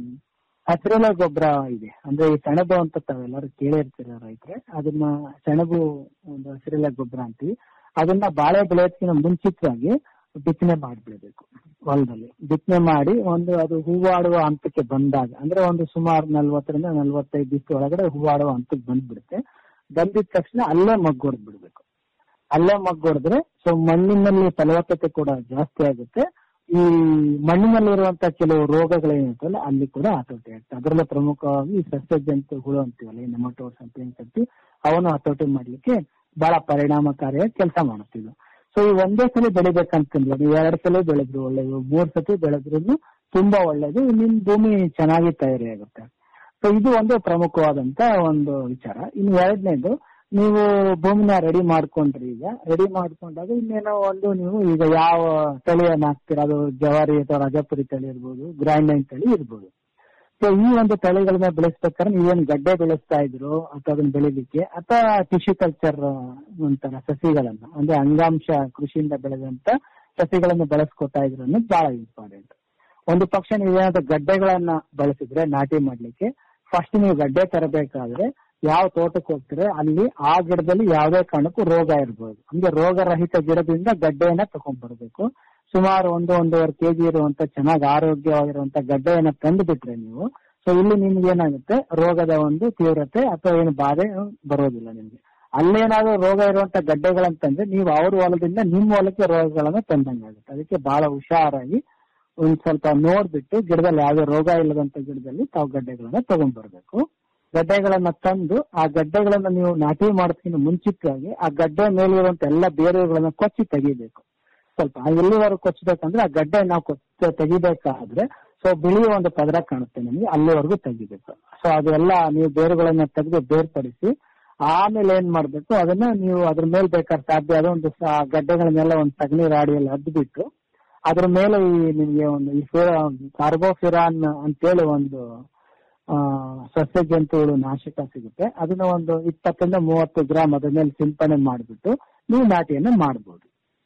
S12: ಹಸಿರೆಲೆ ಗೊಬ್ಬರ ಇದೆ ಅಂದ್ರೆ ಈ ಸೆಣಬು ಅಂತ ತಾವೆಲ್ಲರೂ ಕೇಳಿರ್ತೀರ ರೈತರೆ ಅದನ್ನ ಸೆಣಬು ಒಂದು ಹಸಿರೆಲೆ ಗೊಬ್ಬರ ಅಂತೀವಿ ಅದನ್ನ ಬಾಳೆ ಬೆಳೆಯೋದಕ್ಕಿಂತ ಮುಂಚಿತವಾಗಿ ಬಿತ್ತನೆ ಮಾಡಿಬಿಡ್ಬೇಕು ಹೊಲದಲ್ಲಿ ಬಿತ್ತನೆ ಮಾಡಿ ಒಂದು ಅದು ಹೂವಾಡುವ ಹಂತಕ್ಕೆ ಬಂದಾಗ ಅಂದ್ರೆ ಒಂದು ಸುಮಾರು ನಲ್ವತ್ತರಿಂದ ನಲ್ವತ್ತೈದು ದಿವಸ ಒಳಗಡೆ ಹೂವಾಡುವ ಹಂತಕ್ಕೆ ಬಂದ್ಬಿಡುತ್ತೆ ಬಂದಿದ ತಕ್ಷಣ ಅಲ್ಲೇ ಮಗ್ಗೊಡ್ದು ಬಿಡ್ಬೇಕು ಅಲ್ಲೇ ಮಗ್ಗೊಡಿದ್ರೆ ಸೊ ಮಣ್ಣಿನಲ್ಲಿ ಫಲವತ್ತತೆ ಕೂಡ ಜಾಸ್ತಿ ಆಗುತ್ತೆ ಈ ಮಣ್ಣಿನಲ್ಲಿರುವಂತ ಕೆಲವು ರೋಗಗಳೇನಿರ್ತಲ್ಲ ಅಲ್ಲಿ ಕೂಡ ಹತೋಟಿ ಆಗುತ್ತೆ ಅದರಲ್ಲೇ ಪ್ರಮುಖವಾಗಿ ಈ ಸಸ್ಯ ಜಂತು ಹುಳು ಅಂತೀವಲ್ಲ ಈ ನೆಮಟೋಡ್ಸ್ ಅಂತ ಏನ್ ಕರಿತೀವಿ ಅವನು ಹತೋಟಿ ಮಾಡ್ಲಿಕ್ಕೆ ಬಹಳ ಪರಿಣಾಮಕಾರಿಯಾಗಿ ಕೆಲಸ ಮಾಡುತ್ತಿದ್ವು ಸೊ ಈ ಒಂದೇ ಸಲ ಬೆಳಿಬೇಕಂತಿಲ್ಲ ನೀವು ಎರಡ್ ಸಲ ಬೆಳೆದ್ರು ಒಳ್ಳೇದು ಮೂರ್ ಸತಿ ಬೆಳೆದ್ರು ತುಂಬಾ ಒಳ್ಳೇದು ನಿಮ್ ಭೂಮಿ ಚೆನ್ನಾಗಿ ತಯಾರಿಯಾಗುತ್ತೆ ಸೊ ಇದು ಒಂದು ಪ್ರಮುಖವಾದಂತ ಒಂದು ವಿಚಾರ ಇನ್ನು ಎರಡನೇದು ನೀವು ಭೂಮಿನ ರೆಡಿ ಮಾಡ್ಕೊಂಡ್ರಿ ಈಗ ರೆಡಿ ಮಾಡ್ಕೊಂಡಾಗ ಇನ್ನೇನೋ ಒಂದು ನೀವು ಈಗ ಯಾವ ತಳಿಯನ್ನ ಹಾಕ್ತೀರಾ ಅದು ಜವಾರಿ ಅಥವಾ ರಜಪುರಿ ತಳಿ ಇರ್ಬೋದು ಗ್ರ್ಯಾಂಡೈನ್ ತಳಿ ಇರ್ಬೋದು ಸೊ ಈ ಒಂದು ತಳಿಗಳನ್ನ ಬೆಳೆಸ್ಬೇಕಾದ್ರೆ ನೀವೇನ್ ಗಡ್ಡೆ ಬೆಳೆಸ್ತಾ ಇದ್ರು ಅಥವಾ ಅದನ್ನ ಬೆಳಿಲಿಕ್ಕೆ ಅಥವಾ ಟಿಶ್ಯೂ ಕಲ್ಚರ್ ಒಂಥರ ಸಸಿಗಳನ್ನ ಅಂದ್ರೆ ಅಂಗಾಂಶ ಕೃಷಿಯಿಂದ ಬೆಳೆದಂತ ಸಸಿಗಳನ್ನ ಬೆಳೆಸ್ಕೊತಾ ಇದ್ರು ಅನ್ನೋದು ಬಹಳ ಇಂಪಾರ್ಟೆಂಟ್ ಒಂದು ಪಕ್ಷ ನೀವೇನಾದ್ರೂ ಗಡ್ಡೆಗಳನ್ನ ಬಳಸಿದ್ರೆ ನಾಟಿ ಮಾಡ್ಲಿಕ್ಕೆ ಫಸ್ಟ್ ನೀವು ಗಡ್ಡೆ ತರಬೇಕಾದ್ರೆ ಯಾವ ತೋಟಕ್ಕೆ ಹೋಗ್ತೀರ ಅಲ್ಲಿ ಆ ಗಿಡದಲ್ಲಿ ಯಾವುದೇ ಕಾರಣಕ್ಕೂ ರೋಗ ಇರ್ಬೋದು ಅಂದ್ರೆ ರೋಗ ರಹಿತ ಗಿಡದಿಂದ ಗಡ್ಡೆಯನ್ನ ತಗೊಂಡ್ ಬರ್ಬೇಕು ಸುಮಾರು ಒಂದು ಒಂದೂವರೆ ಕೆಜಿ ಇರುವಂತ ಚೆನ್ನಾಗಿ ಆರೋಗ್ಯವಾಗಿರುವಂತ ಗಡ್ಡೆಯನ್ನ ತಂದು ಬಿಟ್ರೆ ನೀವು ಸೊ ಇಲ್ಲಿ ನಿಮ್ಗೆ ಏನಾಗುತ್ತೆ ರೋಗದ ಒಂದು ತೀವ್ರತೆ ಅಥವಾ ಏನು ಬಾಧೆ ಬರೋದಿಲ್ಲ ನಿಮ್ಗೆ ಅಲ್ಲೇನಾದ್ರೂ ರೋಗ ಇರುವಂತ ಗಡ್ಡೆಗಳಂತಂದ್ರೆ ನೀವು ಅವ್ರ ಹೊಲದಿಂದ ನಿಮ್ಮ ಹೊಲಕ್ಕೆ ರೋಗಗಳನ್ನ ತಂದಂಗಾಗುತ್ತೆ ಅದಕ್ಕೆ ಬಹಳ ಹುಷಾರಾಗಿ ಒಂದ್ ಸ್ವಲ್ಪ ನೋಡ್ಬಿಟ್ಟು ಗಿಡದಲ್ಲಿ ಯಾವುದೇ ರೋಗ ಇಲ್ಲದಂತ ಗಿಡದಲ್ಲಿ ತಾವು ಗಡ್ಡೆಗಳನ್ನ ತಗೊಂಡ್ಬರ್ಬೇಕು ಗಡ್ಡೆಗಳನ್ನ ತಂದು ಆ ಗಡ್ಡೆಗಳನ್ನ ನೀವು ನಾಟಿ ಮಾಡೋದಕ್ಕಿಂತ ಮುಂಚಿತವಾಗಿ ಆ ಗಡ್ಡೆ ಮೇಲಿರುವಂತ ಎಲ್ಲ ಬೇರುಗಳನ್ನ ಕೊಚ್ಚಿ ತೆಗಿಬೇಕು ಸ್ವಲ್ಪ ಆ ಎಲ್ಲಿವರೆಗೂ ಕೊಚ್ಚಬೇಕಂದ್ರೆ ಆ ಗಡ್ಡೆ ನಾವು ಕೊಚ್ಚ ತೆಗಿಬೇಕಾದ್ರೆ ಸೊ ಬಿಳಿ ಒಂದು ಪದರ ಕಾಣುತ್ತೆ ನಿಮಗೆ ಅಲ್ಲಿವರೆಗೂ ತೆಗಿಬೇಕು ಸೊ ಅದೆಲ್ಲ ನೀವು ಬೇರುಗಳನ್ನ ತೆಗೆದು ಬೇರ್ಪಡಿಸಿ ಆಮೇಲೆ ಏನ್ ಮಾಡ್ಬೇಕು ಅದನ್ನ ನೀವು ಅದ್ರ ಮೇಲೆ ಬೇಕಾದ್ರೆ ಸಾಧ್ಯ ಆದ ಒಂದು ಸ- ಗಡ್ಡೆಗಳನ್ನೆಲ್ಲ ಒಂದು ಸಗಣಿ ರಾಡಿಯಲ್ಲಿ ಅದ್ಬಿಟ್ಟು ಅದ್ರ ಮೇಲೆ ಈ ನಿಮ್ಗೆ ಒಂದು ಈ ಕಾರ್ಬೋಫಿರಾನ್ ಅಂತೇಳಿ ಒಂದು ಆ, ಸಸ್ಯ ಜಂತುಗಳು ನಾಶಕ ಸಿಗುತ್ತೆ ಅದನ್ನ ಒಂದು ಇಪ್ಪತ್ತರಿಂದ ಮೂವತ್ತು ಗ್ರಾಮ್ ಅದ್ರ ಮೇಲೆ ಸಿಂಪಡಣೆ ಮಾಡಿಬಿಟ್ಟು ನೀವು ನಾಟಿಯನ್ನ ಮಾಡ್ಬೋದು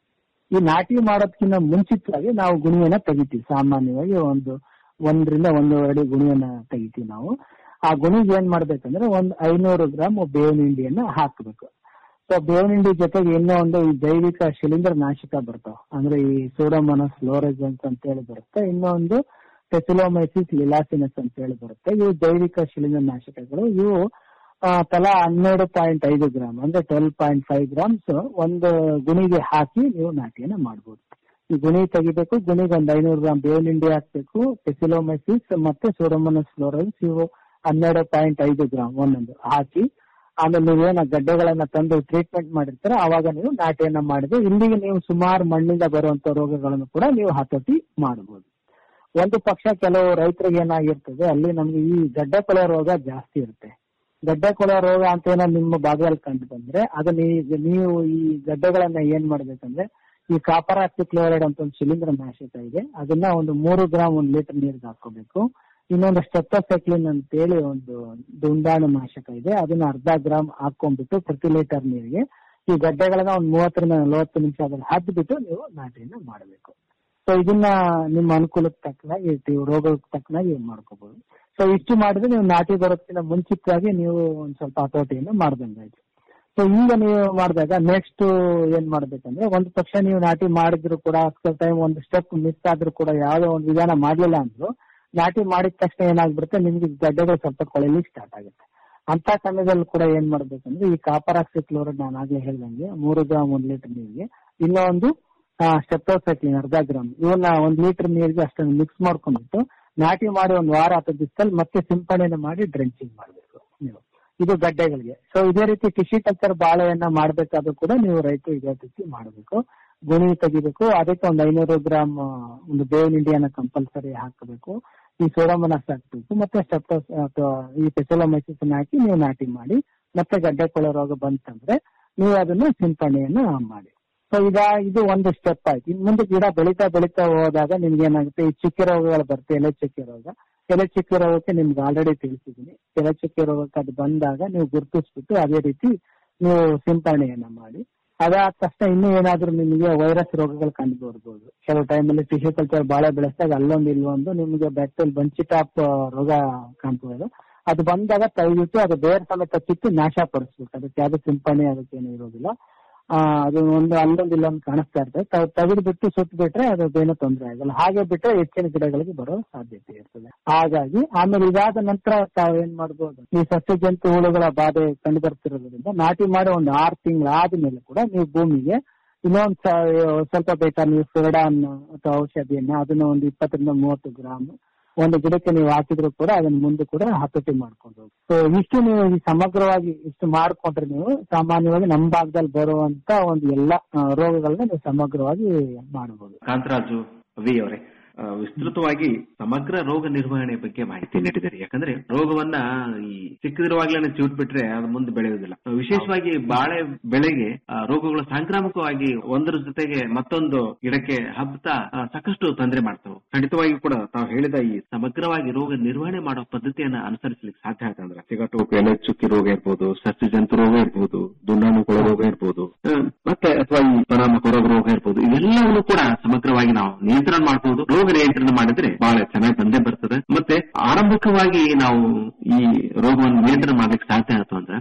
S12: ಈ ನಾಟಿ ಮಾಡೋದಕ್ಕಿಂತ ಮುಂಚಿತವಾಗಿ ನಾವು ಗುಣಿಯನ್ನ ತೆಗಿತೀವಿ ಸಾಮಾನ್ಯವಾಗಿ ಒಂದು ಒಂದರಿಂದ ಒಂದೂವರೆ ಅಡಿ ಗುಣಿಯನ್ನ ತೆಗಿತೀವಿ ನಾವು ಆ ಗುಣಿಗೆ ಏನ್ ಮಾಡ್ಬೇಕಂದ್ರೆ ಒಂದ್ ಐನೂರು ಗ್ರಾಮ್ ಬೇವಿನ ಹಿಂಡಿಯನ್ನ ಹಾಕ್ಬೇಕು ಸೊ ಬೇವಿನ ಹಿಂಡಿ ಜೊತೆಗೆ ಇನ್ನೂ ಒಂದು ಈ ಜೈವಿಕ ಶಿಲೀಂಧ್ರ ನಾಶಕ ಬರ್ತಾವ ಅಂದ್ರೆ ಈ ಸೋಡೋಮೋನಸ್ ಫ್ಲೋರೆಸನ್ಸ್ ಅಂತ ಹೇಳಿ ಬರುತ್ತೆ ಇನ್ನೊಂದು ಟೆಸಿಲೋಮೈಸಿಸ್ ಲಿಲಾಸಿನಸ್ ಅಂತ ಹೇಳಿ ಬರುತ್ತೆ ಇವು ಜೈವಿಕ ಶಿಲೀಂಧ್ರ ನಾಶಕಗಳು ಇವು ಆ, ತಲಾ ಹನ್ನೆರಡು ಪಾಯಿಂಟ್ ಐದು ಗ್ರಾಮ್ ಅಂದ್ರೆ ಟ್ವೆಲ್ ಪಾಯಿಂಟ್ ಫೈವ್ ಗ್ರಾಮ್ಸ್ ಒಂದು ಗುಣಿಗೆ ಹಾಕಿ ನೀವು ನಾಟಿಯನ್ನ ಮಾಡ್ಬೋದು ಈ ಗುಣಿ ತೆಗಿಬೇಕು ಗುಣಿಗೆ ಒಂದು ಐನೂರು ಗ್ರಾಮ್ ಬೇವಿನ ಹಿಂಡಿ ಹಾಕ್ಬೇಕು ಟೆಸಿಲೋಮೈಸಿಸ್ ಮತ್ತೆ ಸೋಡೋಮೋನಸ್ ಫ್ಲೋರಲ್ಸ್ ಇವು ಹನ್ನೆರಡು ಪಾಯಿಂಟ್ ಐದು ಗ್ರಾಮ್ ಒಂದೊಂದು ಹಾಕಿ ಆಮೇಲೆ ನೀವೇನ ಗಡ್ಡೆಗಳನ್ನ ತಂದು ಟ್ರೀಟ್ಮೆಂಟ್ ಮಾಡಿರ್ತೀರ ಅವಾಗ ನೀವು ನಾಟಿಯನ್ನ ಮಾಡಿದ್ರೆ ಇಲ್ಲಿಗೆ ನೀವು ಸುಮಾರು ಮಣ್ಣಿಂದ ಬರುವಂತ ರೋಗಗಳನ್ನು ಕೂಡ ನೀವು ಹತೋಟಿ ಮಾಡಬಹುದು ಒಂದು ಪಕ್ಷ ಕೆಲವು ರೈತರಿಗೆ ಏನಾಗಿರ್ತದೆ ಅಲ್ಲಿ ನಮ್ಗೆ ಈ ಗಡ್ಡೆ ಕೊಳೆ ರೋಗ ಜಾಸ್ತಿ ಇರುತ್ತೆ ಗಡ್ಡೆ ಕೊಳೆ ರೋಗ ಅಂತ ಏನೋ ನಿಮ್ಮ ಭಾಗದಲ್ಲಿ ಕಂಡು ಬಂದ್ರೆ ಅದನ್ನ ಈಗ ನೀವು ಈ ಗಡ್ಡೆಗಳನ್ನ ಏನ್ ಮಾಡ್ಬೇಕಂದ್ರೆ ಈ ಕಾಪರ್ ಆಕ್ಸಿಕ್ಲೋರೈಡ್ ಅಂತ ಒಂದು ಶಿಲೀಂಧ್ರ ನಾಶಕ ಇದೆ ಅದನ್ನ ಒಂದು ಮೂರು ಗ್ರಾಮ್ ಒಂದು ಲೀಟರ್ ನೀರಿಗೆ ಹಾಕೋಬೇಕು ಇನ್ನೊಂದು ಸ್ಟೆಪ್ಟೋಸೈಕ್ಲಿನ್ ಅಂತೇಳಿ ಒಂದು ದುಂಡಾಣು ನಾಶಕ ಇದೆ ಅದನ್ನ ಅರ್ಧ ಗ್ರಾಮ್ ಹಾಕೊಂಡ್ಬಿಟ್ಟು ಪ್ರತಿ ಲೀಟರ್ ನೀರಿಗೆ ಈ ಗಡ್ಡೆಗಳನ್ನ ಒಂದು ಮೂವತ್ತರಿಂದ ನಲವತ್ತು ನಿಮಿಷ ಅದ್ರಲ್ಲಿ ಹದ್ಬಿಟ್ಟು ನೀವು ನಾಟಿಯನ್ನ ಮಾಡಬೇಕು ಸೊ ಇದನ್ನ ನಿಮ್ಮ ಅನುಕೂಲಕ್ಕೆ ತಕ್ಕನಾಗಿ ಇರ್ತೀವಿ ರೋಗಕ್ಕೆ ತಕ್ಕನಾಗಿ ಮಾಡ್ಕೋಬಹುದು ಸೊ ಇಷ್ಟು ಮಾಡಿದ್ರೆ ನೀವು ನಾಟಿ ಬರೋದಕ್ಕಿಂತ ಮುಂಚಿತವಾಗಿ ನೀವು ಒಂದ್ ಸ್ವಲ್ಪ ಹತೋಟಿಯನ್ನು ಮಾಡ್ದಂಗಾಯ್ತು ಸೊ ಈಗ ನೀವು ಮಾಡಿದಾಗ ನೆಕ್ಸ್ಟ್ ಏನ್ ಮಾಡ್ಬೇಕಂದ್ರೆ ಒಂದು ಪಕ್ಷ ನೀವು ನಾಟಿ ಮಾಡಿದ್ರು ಕೂಡ ಟೈಮ್ ಒಂದು ಸ್ಟೆಪ್ ಮಿಸ್ ಆದ್ರೂ ಕೂಡ ಯಾವ್ದೋ ಒಂದು ವಿಧಾನ ಮಾಡ್ಲಿಲ್ಲ ಅಂದ್ರು ನಾಟಿ ಮಾಡಿದ ತಕ್ಷಣ ಏನಾಗ್ಬಿಡುತ್ತೆ ನಿಮ್ಗೆ ಗಡ್ಡೆಗಳು ಸ್ವಲ್ಪ ಕೊಳೆಲಿಕ್ಕೆ ಸ್ಟಾರ್ಟ್ ಆಗುತ್ತೆ ಅಂತ ಸಮಯದಲ್ಲಿ ಕೂಡ ಏನ್ ಮಾಡ್ಬೇಕಂದ್ರೆ ಈ ಕಾಪರ್ ಆಕ್ಸಿಕ್ಲೋರೈಡ್ ನಾನು ಆಗ್ಲೇ ಹೇಳ್ದಂಗೆ ಮೂರು ಗ್ರಾಮ್ ಒಂದ್ ಲೀಟರ್ ನೀರಿಗೆ ಇನ್ನೊಂದು ಸ್ಟೆಪ್ಟೋಸೈಕ್ಲಿನ್ ಅರ್ಧ ಗ್ರಾಮ್ ಇವನ್ನ ಒಂದ್ ಲೀಟರ್ ನೀರಿಗೆ ಅಷ್ಟೊಂದು ಮಿಕ್ಸ್ ಮಾಡ್ಕೊಂಡ್ಬಿಟ್ಟು ನಾಟಿ ಮಾಡಿ ಒಂದ್ ವಾರ ಹತ್ತು ದಿವಸದಲ್ಲಿ ಮತ್ತೆ ಸಿಂಪಡಣೆ ಮಾಡಿ ಡ್ರೆಂಚಿಂಗ್ ಮಾಡ್ಬೇಕು ನೀವು ಇದು ಗಡ್ಡೆಗಳಿಗೆ ಸೊ ಇದೇ ರೀತಿ ಟಿಶ್ಯೂ ಕಲ್ಚರ್ ಬಾಳೆಯನ್ನ ಮಾಡ್ಬೇಕಾದ್ರೂ ಕೂಡ ನೀವು ರೈತರು ಇದೇ ರೀತಿ ಮಾಡಬೇಕು ಗುಣಿ ತೆಗಿಬೇಕು ಅದಕ್ಕೆ ಒಂದು ಐನೂರು ಗ್ರಾಮ್ ಒಂದು ಬೇವಿನ ಹಿಂಡಿಯನ್ನ ಕಂಪಲ್ಸರಿ ಹಾಕಬೇಕು ಈ ಸೋಡಮನಸ್ ಹಾಕ್ಬೇಕು ಮತ್ತೆ ಸ್ಟೆಪ್ಟೋಸ್ ಅಥವಾ ಈ ಪೆಸಲೋಮೈಸಿಸ್ ಹಾಕಿ ನೀವು ನಾಟಿ ಮಾಡಿ ಮತ್ತೆ ಗಡ್ಡೆ ಕೊಳೆ ರೋಗ ಬಂತಂದ್ರೆ ನೀವು ಅದನ್ನ ಸಿಂಪಡಣೆಯನ್ನ ಮಾಡಿ ಸೊ ಈಗ ಇದು ಒಂದು ಸ್ಟೆಪ್ ಆಯ್ತು ಇನ್ ಮುಂದೆ ಗಿಡ ಬೆಳೀತಾ ಬೆಳೀತಾ ಹೋದಾಗ ನಿಮ್ಗೆ ಏನಾಗುತ್ತೆ ಈ ಚುಕ್ಕೆ ರೋಗಗಳು ಬರುತ್ತೆ ಎಲೆ ಚುಕ್ಕೆ ರೋಗ ಎಲೆ ಚುಕ್ಕೆ ರೋಗಕ್ಕೆ ನಿಮ್ಗೆ ಆಲ್ರೆಡಿ ತಿಳಿಸಿದೀನಿ ಎಲೆ ಚುಕ್ಕೆ ರೋಗಕ್ಕೆ ಅದು ಬಂದಾಗ ನೀವು ಗುರುತಿಸ್ಬಿಟ್ಟು ಅದೇ ರೀತಿ ನೀವು ಸಿಂಪಡಣೆಯನ್ನ ಮಾಡಿ ಅದಾದ ತಕ್ಷಣ ಇನ್ನೂ ಏನಾದ್ರೂ ನಿಮಗೆ ವೈರಸ್ ರೋಗಗಳು ಕಂಡು ಬರ್ಬೋದು ಕೆಲವು ಟೈಮಲ್ಲಿ ಟಿಶ್ಯೂ ಕಲ್ಚರ್ ಬಾಳೆ ಬೆಳೆಸಿದಾಗ ಅಲ್ಲೊಂದು ಇಲ್ಲೊಂದು ನಿಮಗೆ ಬ್ಯಾಕ್ಟೀರಿಯಲ್ ಬಂಚಿ ಟಾಪ್ ರೋಗ ಕಾಣ್ಬೋದು ಅದು ಬಂದಾಗ ದಯವಿಟ್ಟು ಅದು ಬೇರೆ ಸಮೇತ ಕಿತ್ತು ನಾಶ ಪಡಿಸ್ಬೇಕು ಅದಕ್ಕೆ ಯಾವ್ದು ಸಿಂಪಡಣೆ ಅದಕ್ಕೇನು ಇರೋದಿಲ್ಲ ಆ, ಅದು ಒಂದು ಅಲ್ಲೊಂದು ಇಲ್ಲೊಂದು ಕಾಣಿಸ್ತಾ ಇರ್ತದೆ ತ- ತೆಗೆದು ಬಿಟ್ಟು ಸುಟ್ಟು ಬಿಟ್ರೆ ಅದೇನು ತೊಂದರೆ ಆಗಲ್ಲ ಹಾಗೆ ಬಿಟ್ರೆ ಹೆಚ್ಚಿನ ಗಿಡಗಳಿಗೆ ಬರೋ ಸಾಧ್ಯತೆ ಇರ್ತದೆ ಹಾಗಾಗಿ ಆಮೇಲೆ ಇದಾದ ನಂತರ ತಾವು ಏನ್ ಮಾಡ್ಬೋದು ಈ ಸಸ್ಯ ಜಂತು ಹುಳುಗಳ ಬಾಧೆ ಕಂಡು ಬರ್ತಿರೋದ್ರಿಂದ ನಾಟಿ ಮಾಡಿ ಒಂದು ಆರು ತಿಂಗಳು ಆದ್ಮೇಲೆ ಕೂಡ ನೀವು ಭೂಮಿಗೆ ಇನ್ನೊಂದ್ ಸ- ಸ್ವಲ್ಪ ಬೇಕಾದ್ರೆ ನೀವು ಫೆರಡಾನ್ ಅಥವಾ ಔಷಧಿಯನ್ನ ಅದನ್ನ ಒಂದು ಇಪ್ಪತ್ತರಿಂದ ಮೂವತ್ತು ಗ್ರಾಮ್ ಒಂದು ಗಿಡಕ್ಕೆ ನೀವು ಹಾಕಿದ್ರು ಕೂಡ ಅದನ್ನ ಮುಂದೆ ಕೂಡ ಹತೋಟಿ ಮಾಡ್ಕೊಂಡು ಸೊ ಇಷ್ಟು ನೀವು ಈ ಸಮಗ್ರವಾಗಿ ಇಷ್ಟು ಮಾಡ್ಕೊಂಡ್ರೆ ನೀವು ಸಾಮಾನ್ಯವಾಗಿ ನಮ್ಮ ಭಾಗದಲ್ಲಿ ಬರುವಂತ ಒಂದು ಎಲ್ಲ ಆ, ರೋಗಗಳನ್ನ ನೀವು ಸಮಗ್ರವಾಗಿ ಮಾಡಬಹುದು
S11: ಕಾಂತರಾಜು ವಿ ಅವರೇ ಆ, ವಿಸ್ತೃತವಾಗಿ ಸಮಗ್ರ ರೋಗ ನಿರ್ವಹಣೆ ಬಗ್ಗೆ ಮಾಹಿತಿ ನೀಡಿದ್ದಾರೆ ಯಾಕಂದ್ರೆ ರೋಗವನ್ನ ಈ ಚಿಕ್ಕದಿರುವಾಗ್ಲೇನೆ ಚಿವುಟ್ ಬಿಟ್ರೆ ಅದು ಮುಂದೆ ಬೆಳೆಯುವುದಿಲ್ಲ ಆ, ವಿಶೇಷವಾಗಿ ಬಾಳೆ ಬೆಳೆಗೆ ಆ, ರೋಗಗಳು ಸಾಂಕ್ರಾಮಿಕವಾಗಿ ಒಂದರ ಜೊತೆಗೆ ಮತ್ತೊಂದು ಗಿಡಕ್ಕೆ ಹಬ್ಬತಾ ಆ, ಸಾಕಷ್ಟು ತೊಂದರೆ ಮಾಡ್ತಾವೆ ಖಂಡಿತವಾಗಿ ಕೂಡ ತಾವು ಹೇಳಿದ ಈ ಸಮಗ್ರವಾಗಿ ರೋಗ ನಿರ್ವಹಣೆ ಮಾಡೋ ಪದ್ಧತಿಯನ್ನ ಅನುಸರಿಸಲಿಕ್ಕೆ ಸಾಧ್ಯ ಆಯ್ತು ಅಂದ್ರೆ ಸಿಗಟು ಎಲೆ ಚುಕ್ಕಿ ರೋಗ ಇರ್ಬೋದು ಸಸ್ಯ ಜಂತು ರೋಗ ಇರ್ಬೋದು ದುಂಡಾಣುಗಳ ರೋಗ ಇರ್ಬೋದು ಆ, ಮತ್ತೆ ಅಥವಾ ಈ ಪರಾಮ ಕೊರಗ ರೋಗ ಇರ್ಬೋದು ಇವೆಲ್ಲವನ್ನು ಕೂಡ ಸಮಗ್ರವಾಗಿ ನಾವು ನಿಯಂತ್ರಣ ಮಾಡಬಹುದು ರೋಗ ನಿಯಂತ್ರಣ ಮಾಡಿದ್ರೆ ಬಹಳ ಚೆನ್ನಾಗಿ ಬಂದೇ ಬರ್ತದೆ ಮತ್ತೆ ಆರಂಭಿಕವಾಗಿ ನಾವು ಈ ರೋಗವನ್ನು ನಿಯಂತ್ರಣ ಮಾಡ್ಲಿಕ್ಕೆ ಸಾಧ್ಯ ಆಯ್ತು ಅಂದ್ರೆ ಹೆಚ್ಚು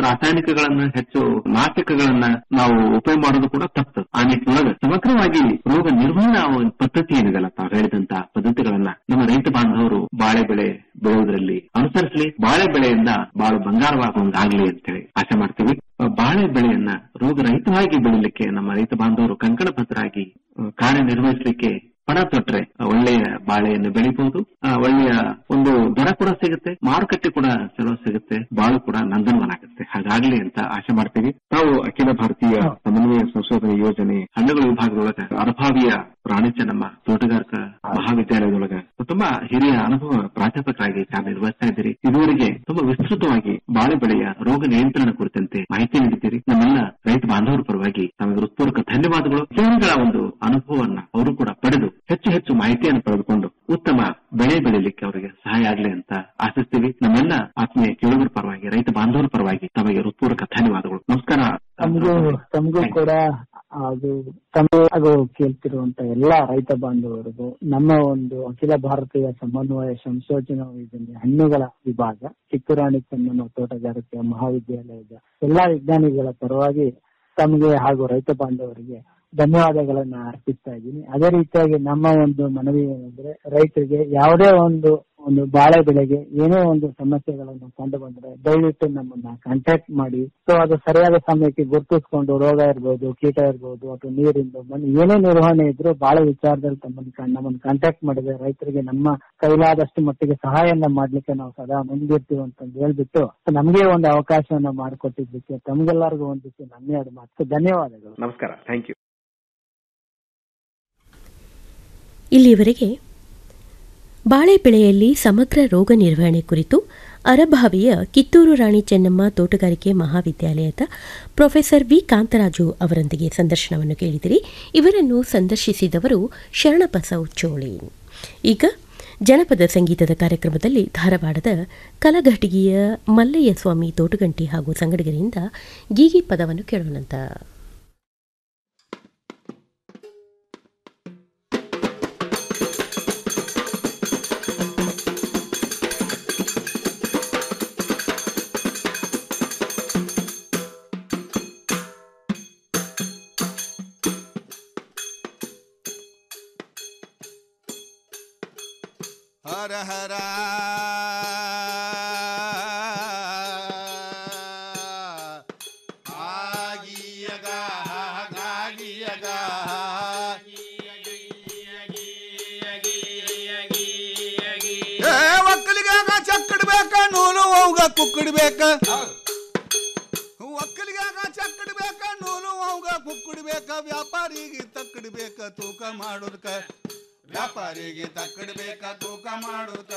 S11: ರಾಸಾಯನಿಕಗಳನ್ನ ಹೆಚ್ಚು ನಾಟಕಗಳನ್ನ ನಾವು ಉಪಯೋಗ ಮಾಡೋದು ಕೂಡ ತಪ್ಪು ಆ ನಿಟ್ಟಿನೊಳಗೆ ಸಮಗ್ರವಾಗಿ ರೋಗ ನಿರ್ವಹಣಾ ಒಂದು ಪದ್ಧತಿ ಏನಿದೆಲ್ಲ ತಾವು ಹೇಳಿದಂತ ಪದ್ಧತಿಗಳನ್ನ ನಮ್ಮ ರೈತ ಬಾಂಧವರು ಬಾಳೆ ಬೆಳೆ ಬೆಳೆಯುವುದರಲ್ಲಿ ಅನುಸರಿಸಲಿ ಬಾಳೆ ಬೆಳೆಯಿಂದ ಬಾಳು ಬಂಗಾರವಾಗುವಂಗಾಗ್ಲಿ ಅಂತ ಹೇಳಿ ಆಶೆ ಮಾಡ್ತೀವಿ ಆ, ಬಾಳೆ ಬೆಳೆಯನ್ನ ರೋಗರಹಿತವಾಗಿ ಬೆಳಿಲಿಕ್ಕೆ ನಮ್ಮ ರೈತ ಬಾಂಧವರು ಕಂಕಣಬದ್ಧರಾಗಿ ಆ, ಕಾರ್ಯನಿರ್ವಹಿಸಲಿಕ್ಕೆ ಪಣ ತೊಟ್ರೆ ಆ, ಒಳ್ಳೆಯ ಬಾಳೆಯನ್ನು ಬೆಳಿಬಹುದು ಆ, ಒಳ್ಳೆಯ ಒಂದು ದರ ಕೂಡ ಸಿಗುತ್ತೆ ಮಾರುಕಟ್ಟೆ ಕೂಡ ಚಲೋ ಸಿಗುತ್ತೆ ಬಾಳು ಕೂಡ ನಂದನವನ ಆಗುತ್ತೆ ಹಾಗಾಗ್ಲಿ ಅಂತ ಆಶೆ ಮಾಡ್ತೀವಿ ತಾವು ಅಖಿಲ ಭಾರತೀಯ ಸಮನ್ವಯ ಸಂಶೋಧನೆ ಯೋಜನೆ ಹಣ್ಣುಗಳ ವಿಭಾಗದೊಳಗ ಅನುಭಾವಿಯ ಪ್ರಾಣಿಚ ನಮ್ಮ ತೋಟಗಾರಿಕಾ ಮಹಾವಿದ್ಯಾಲಯದೊಳಗ ತುಂಬಾ ಹಿರಿಯ ಅನುಭವ ಪ್ರಾಧ್ಯಾಪಕರಾಗಿ ಕಾರ್ಯನಿರ್ವಹಿಸ್ತಾ ಇದ್ದೀರಿ ಇದುವರೆಗೆ ತುಂಬಾ ವಿಸ್ತೃತವಾಗಿ ಬಾಳೆ ಬೆಳೆಯ ರೋಗ ನಿಯಂತ್ರಣ ಕುರಿತಂತೆ ಮಾಹಿತಿ ನೀಡಿದ್ದೀರಿ ನಮ್ಮೆಲ್ಲ ರೈತ ಬಾಂಧವರ ಪರವಾಗಿ ತಮಗೆ ಹೃತ್ಪೂರ್ವಕ ಧನ್ಯವಾದಗಳು ವಿಜ್ಞಾನಿಗಳ ಒಂದು ಅನುಭವವನ್ನ ಅವರು ಕೂಡ ಪಡೆದು ಹೆಚ್ಚು ಹೆಚ್ಚು ಮಾಹಿತಿಯನ್ನು ಪಡೆದುಕೊಂಡು ಉತ್ತಮ ಬೆಳೆ ಬೆಳಿಲಿಕ್ಕೆ ಅವರಿಗೆ ಸಹಾಯ ಆಗಲಿ ಅಂತ ಆಶಿಸ್ತೀವಿ ನಮ್ಮೆಲ್ಲ ಆತ್ಮೀಯ ಕೇಳುಗರ ಪರವಾಗಿ ರೈತ ಬಾಂಧವರ ಪರವಾಗಿ ತಮಗೆ ಹೃತ್ಪೂರ್ವಕ ಧನ್ಯವಾದಗಳು ನಮಸ್ಕಾರ
S12: ತಮಗೂ ತಮಗೂ ಕೂಡ ಅದು ತಮ್ಮ ಹಾಗೂ ಕೇಳ್ತಿರುವಂತ ಎಲ್ಲಾ ರೈತ ಬಾಂಧವರಿಗೂ ನಮ್ಮ ಒಂದು ಅಖಿಲ ಭಾರತೀಯ ಸಮನ್ವಯ ಸಂಶೋಧನಾ ಯೋಜನೆ ಹಣ್ಣುಗಳ ವಿಭಾಗ ಕಿತ್ತೂರಾಣಿ ಚೆನ್ನಮ್ಮ ತೋಟಗಾರಿಕೆ ಮಹಾವಿದ್ಯಾಲಯದ ಎಲ್ಲಾ ವಿಜ್ಞಾನಿಗಳ ಪರವಾಗಿ ತಮಗೆ ಹಾಗೂ ರೈತ ಬಾಂಧವರಿಗೆ ಧನ್ಯವಾದಗಳನ್ನ ಅರ್ಪಿಸ್ತಾ ಇದ್ದೀನಿ ಅದೇ ರೀತಿಯಾಗಿ ನಮ್ಮ ಒಂದು ಮನವಿ ಏನಂದ್ರೆ ರೈತರಿಗೆ ಯಾವುದೇ ಒಂದು ಒಂದು ಬಾಳೆ ಬೆಳೆಗೆ ಏನೇ ಒಂದು ಸಮಸ್ಯೆಗಳನ್ನು ಕಂಡು ಬಂದ್ರೆ ದಯವಿಟ್ಟು ನಮ್ಮನ್ನ ಕಾಂಟ್ಯಾಕ್ಟ್ ಮಾಡಿ ಸೊ ಅದು ಸರಿಯಾದ ಸಮಯಕ್ಕೆ ಗುರುತಿಸ್ಕೊಂಡು ರೋಗ ಇರ್ಬೋದು ಕೀಟ ಇರ್ಬೋದು ಅಥವಾ ನೀರಿಂದು ಮಣ್ಣು ಏನೇ ನಿರ್ವಹಣೆ ಇದ್ರೂ ಬಾಳೆ ವಿಚಾರದಲ್ಲಿ ತಮ್ಮನ್ನ ಕಾ- ನಮ್ಮನ್ನ ಕಾಂಟ್ಯಾಕ್ಟ್ ಮಾಡಿದ್ರೆ ರೈತರಿಗೆ ನಮ್ಮ ಕೈಲಾದಷ್ಟು ಮಟ್ಟಿಗೆ ಸಹಾಯನ ಮಾಡ್ಲಿಕ್ಕೆ ನಾವು ಸದಾ ಮುಂದಿರ್ತೀವಿ ಅಂತಂದು ಹೇಳ್ಬಿಟ್ಟು ನಮ್ಗೆ ಒಂದು ಅವಕಾಶವನ್ನ ಮಾಡಿಕೊಟ್ಟಿದ್ದಕ್ಕೆ ತಮ್ಗೆಲ್ಲರಿಗೂ ಒಂದಿಷ್ಟು ಧನ್ಯವಾದ ಮಾತು ಧನ್ಯವಾದಗಳು
S11: ನಮಸ್ಕಾರ ಥ್ಯಾಂಕ್ ಯು
S10: ಇಲ್ಲಿಯವರೆಗೆ ಬಾಳೆ ಬೆಳೆಯಲ್ಲಿ ಸಮಗ್ರ ರೋಗ ನಿರ್ವಹಣೆ ಕುರಿತು ಅರಭಾವಿಯ ಕಿತ್ತೂರು ರಾಣಿ ಚೆನ್ನಮ್ಮ ತೋಟಗಾರಿಕೆ ಮಹಾವಿದ್ಯಾಲಯದ ಪ್ರೊಫೆಸರ್ ವಿ ಕಾಂತರಾಜು ಅವರೊಂದಿಗೆ ಸಂದರ್ಶನವನ್ನು ಕೇಳಿದಿರಿ ಇವರನ್ನು ಸಂದರ್ಶಿಸಿದವರು ಶರಣಬಸವ್ ಚೋಳಿ ಈಗ ಜನಪದ ಸಂಗೀತದ ಕಾರ್ಯಕ್ರಮದಲ್ಲಿ ಧಾರವಾಡದ ಕಲಘಟಗಿಯ ಮಲ್ಲಯ್ಯ ಸ್ವಾಮಿ ತೋಟಗಂಟಿ ಹಾಗೂ ಸಂಗಡಿಗರಿಂದ ಗೀಗಿ ಪದವನ್ನು ಕೇಳೋಣಂತ
S13: ಹರ ಹರ ಆಗಿಯಗ ಆಗಿಯಗ ಏ ಒಕ್ಕಲಿಗಾಗ ಚಕ್ಕಡ್ಬೇಕ ನೂಲು ಅವಾಗ ಕುಕ್ಕಡ್ಬೇಕ ಒಕ್ಕಲಿಗಾಗ ಚಕ್ಕಡ್ಬೇಕ ನೂಲು ಅವಾಗ ಕುಕ್ಕಡ್ಬೇಕ ವ್ಯಾಪಾರಿಗೆ ತಕ್ಕಡ್ಬೇಕ ತೂಕ ಮಾಡೋದಕ್ಕ ವ್ಯಾಪಾರಿಗೆ ತಕ್ಕಡ್ಬೇಕ ತೂಕ ಮಾಡೋದಕ್ಕ